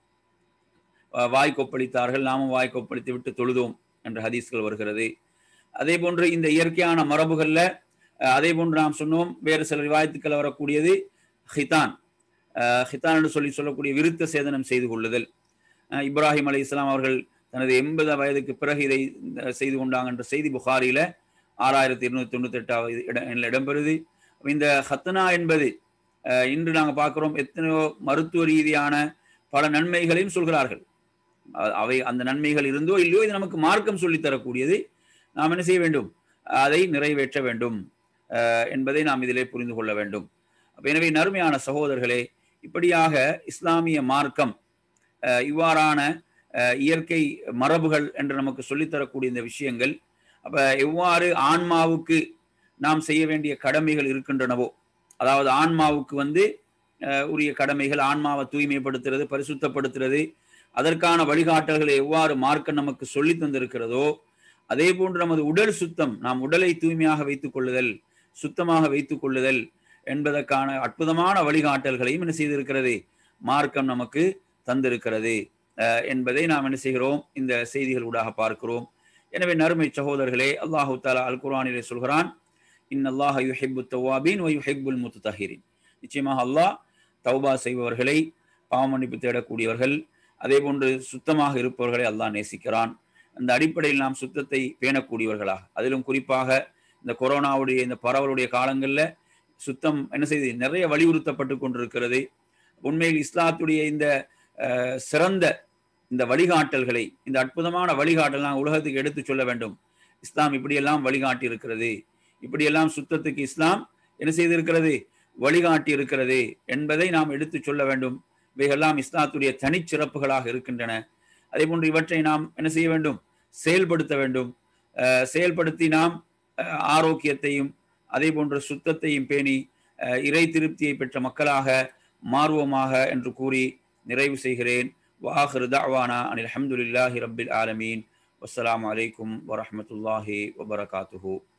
அஹ், வாய் கொப்பளித்தார்கள் நாமும் வாய் கொப்பளித்து விட்டு தொழுதோம் என்ற ஹதீஸ்கள் வருகிறது அதே போன்று இந்த இயற்கையான மரபுகள்ல அஹ், அதே போன்று நாம் சொன்னோம் வேறு சில ரிவாயத்துக்கள் வரக்கூடியது ஹிதான் அஹ், ஹிதான் என்று சொல்லி சொல்லக்கூடிய விருத்த சேதனம் செய்து கொள்ளுதல் அஹ், இப்ராஹிம் அலை இஸ்லாம் அவர்கள் தனது எண்பது வயதுக்கு பிறகு இதை அஹ், செய்து கொண்டாங்க என்ற செய்தி புகாரில ஆறாயிரத்தி இருநூத்தி தொண்ணூத்தி எட்டாவது இடம் இடம்பெறுது இந்த ஹத்தனா என்பது அஹ், இன்று நாங்கள் பார்க்கிறோம் எத்தனையோ மருத்துவ ரீதியான பல நன்மைகளையும் சொல்கிறார்கள் அ- அவை அந்த நன்மைகள் இருந்தோ இல்லையோ இது நமக்கு மார்க்கம் சொல்லித் தரக்கூடியது நாம் என்ன செய்ய வேண்டும் அதை நிறைவேற்ற வேண்டும் அஹ், என்பதை நாம் இதிலே புரிந்து கொள்ள வேண்டும் அப்ப எனவே நறுமையான சகோதரர்களே இப்படியாக இஸ்லாமிய மார்க்கம் அஹ், இவ்வாறான அஹ், இயற்கை மரபுகள் என்று நமக்கு சொல்லித்தரக்கூடிய இந்த விஷயங்கள் அப்ப எவ்வாறு ஆன்மாவுக்கு நாம் செய்ய வேண்டிய கடமைகள் இருக்கின்றனவோ அதாவது ஆன்மாவுக்கு வந்து அஹ், உரிய கடமைகள் ஆன்மாவை தூய்மைப்படுத்துறது பரிசுத்தப்படுத்துறது அதற்கான வழிகாட்டல்களை எவ்வாறு மார்க்கம் நமக்கு சொல்லி தந்திருக்கிறதோ அதே போன்று நமது உடல் சுத்தம் நாம் உடலை தூய்மையாக வைத்துக் கொள்ளுதல் சுத்தமாக வைத்துக் கொள்ளுதல் என்பதற்கான அற்புதமான வழிகாட்டல்களையும் என்ன செய்திருக்கிறது மார்க்கம் நமக்கு தந்திருக்கிறது அஹ், என்பதை நாம் என்ன செய்கிறோம் இந்த செய்திகள் ஊடாக பார்க்கிறோம் எனவே நறுமை சகோதரர்களே அல்லாஹு தாலா அல் குர்ஆனிலே சொல்கிறான் இன் அல்லாஹ் யுஹிப்பு தவாபீன் யுஹிப்புல் முத்தஹிரின் நிச்சயமாக அல்லாஹ் தௌபா செய்பவர்களை பாவமன்னிப்பு தேடக்கூடியவர்கள் அதே போன்று சுத்தமாக இருப்பவர்களை அல்லாஹ் நேசிக்கிறான் அந்த அடிப்படையில் நாம் சுத்தத்தை பேணக்கூடியவர்களாக அதிலும் குறிப்பாக இந்த கொரோனாவுடைய இந்த பரவலுடைய காலங்களில் சுத்தம் என்ன செய்து நிறைய வலியுறுத்தப்பட்டு கொண்டிருக்கிறது உண்மையில் இஸ்லாத்துடைய இந்த அஹ், சிறந்த இந்த வழிகாட்டல்களை இந்த அற்புதமான வழிகாட்டல் நாம் உலகத்துக்கு எடுத்து சொல்ல வேண்டும் இஸ்லாம் இப்படியெல்லாம் வழிகாட்டி இருக்கிறது இப்படியெல்லாம் சுத்தத்துக்கு இஸ்லாம் என்ன செய்திருக்கிறது வழிகாட்டி இருக்கிறது என்பதை நாம் எடுத்து சொல்ல வேண்டும் இவைகள்லாம் இஸ்லாத்துடைய தனிச்சிறப்புகளாக இருக்கின்றன அதே போன்று இவற்றை நாம் என்ன செய்ய வேண்டும் செயல்படுத்த வேண்டும் அஹ், செயல்படுத்தி நாம் அஹ், ஆரோக்கியத்தையும் அதே போன்ற சுத்தத்தையும் பேணி அஹ், இறை திருப்தியை பெற்ற மக்களாக மாறுவோமாக என்று கூறி நிறைவு செய்கிறேன் வாஹிரு தஅவானா அனில் அல்ஹம்துலில்லாஹி ரப்பில் ஆலமீன் வஸ்ஸலாமு அலைக்கும் வரஹ்மத்துல்லாஹி வபரகாத்துஹு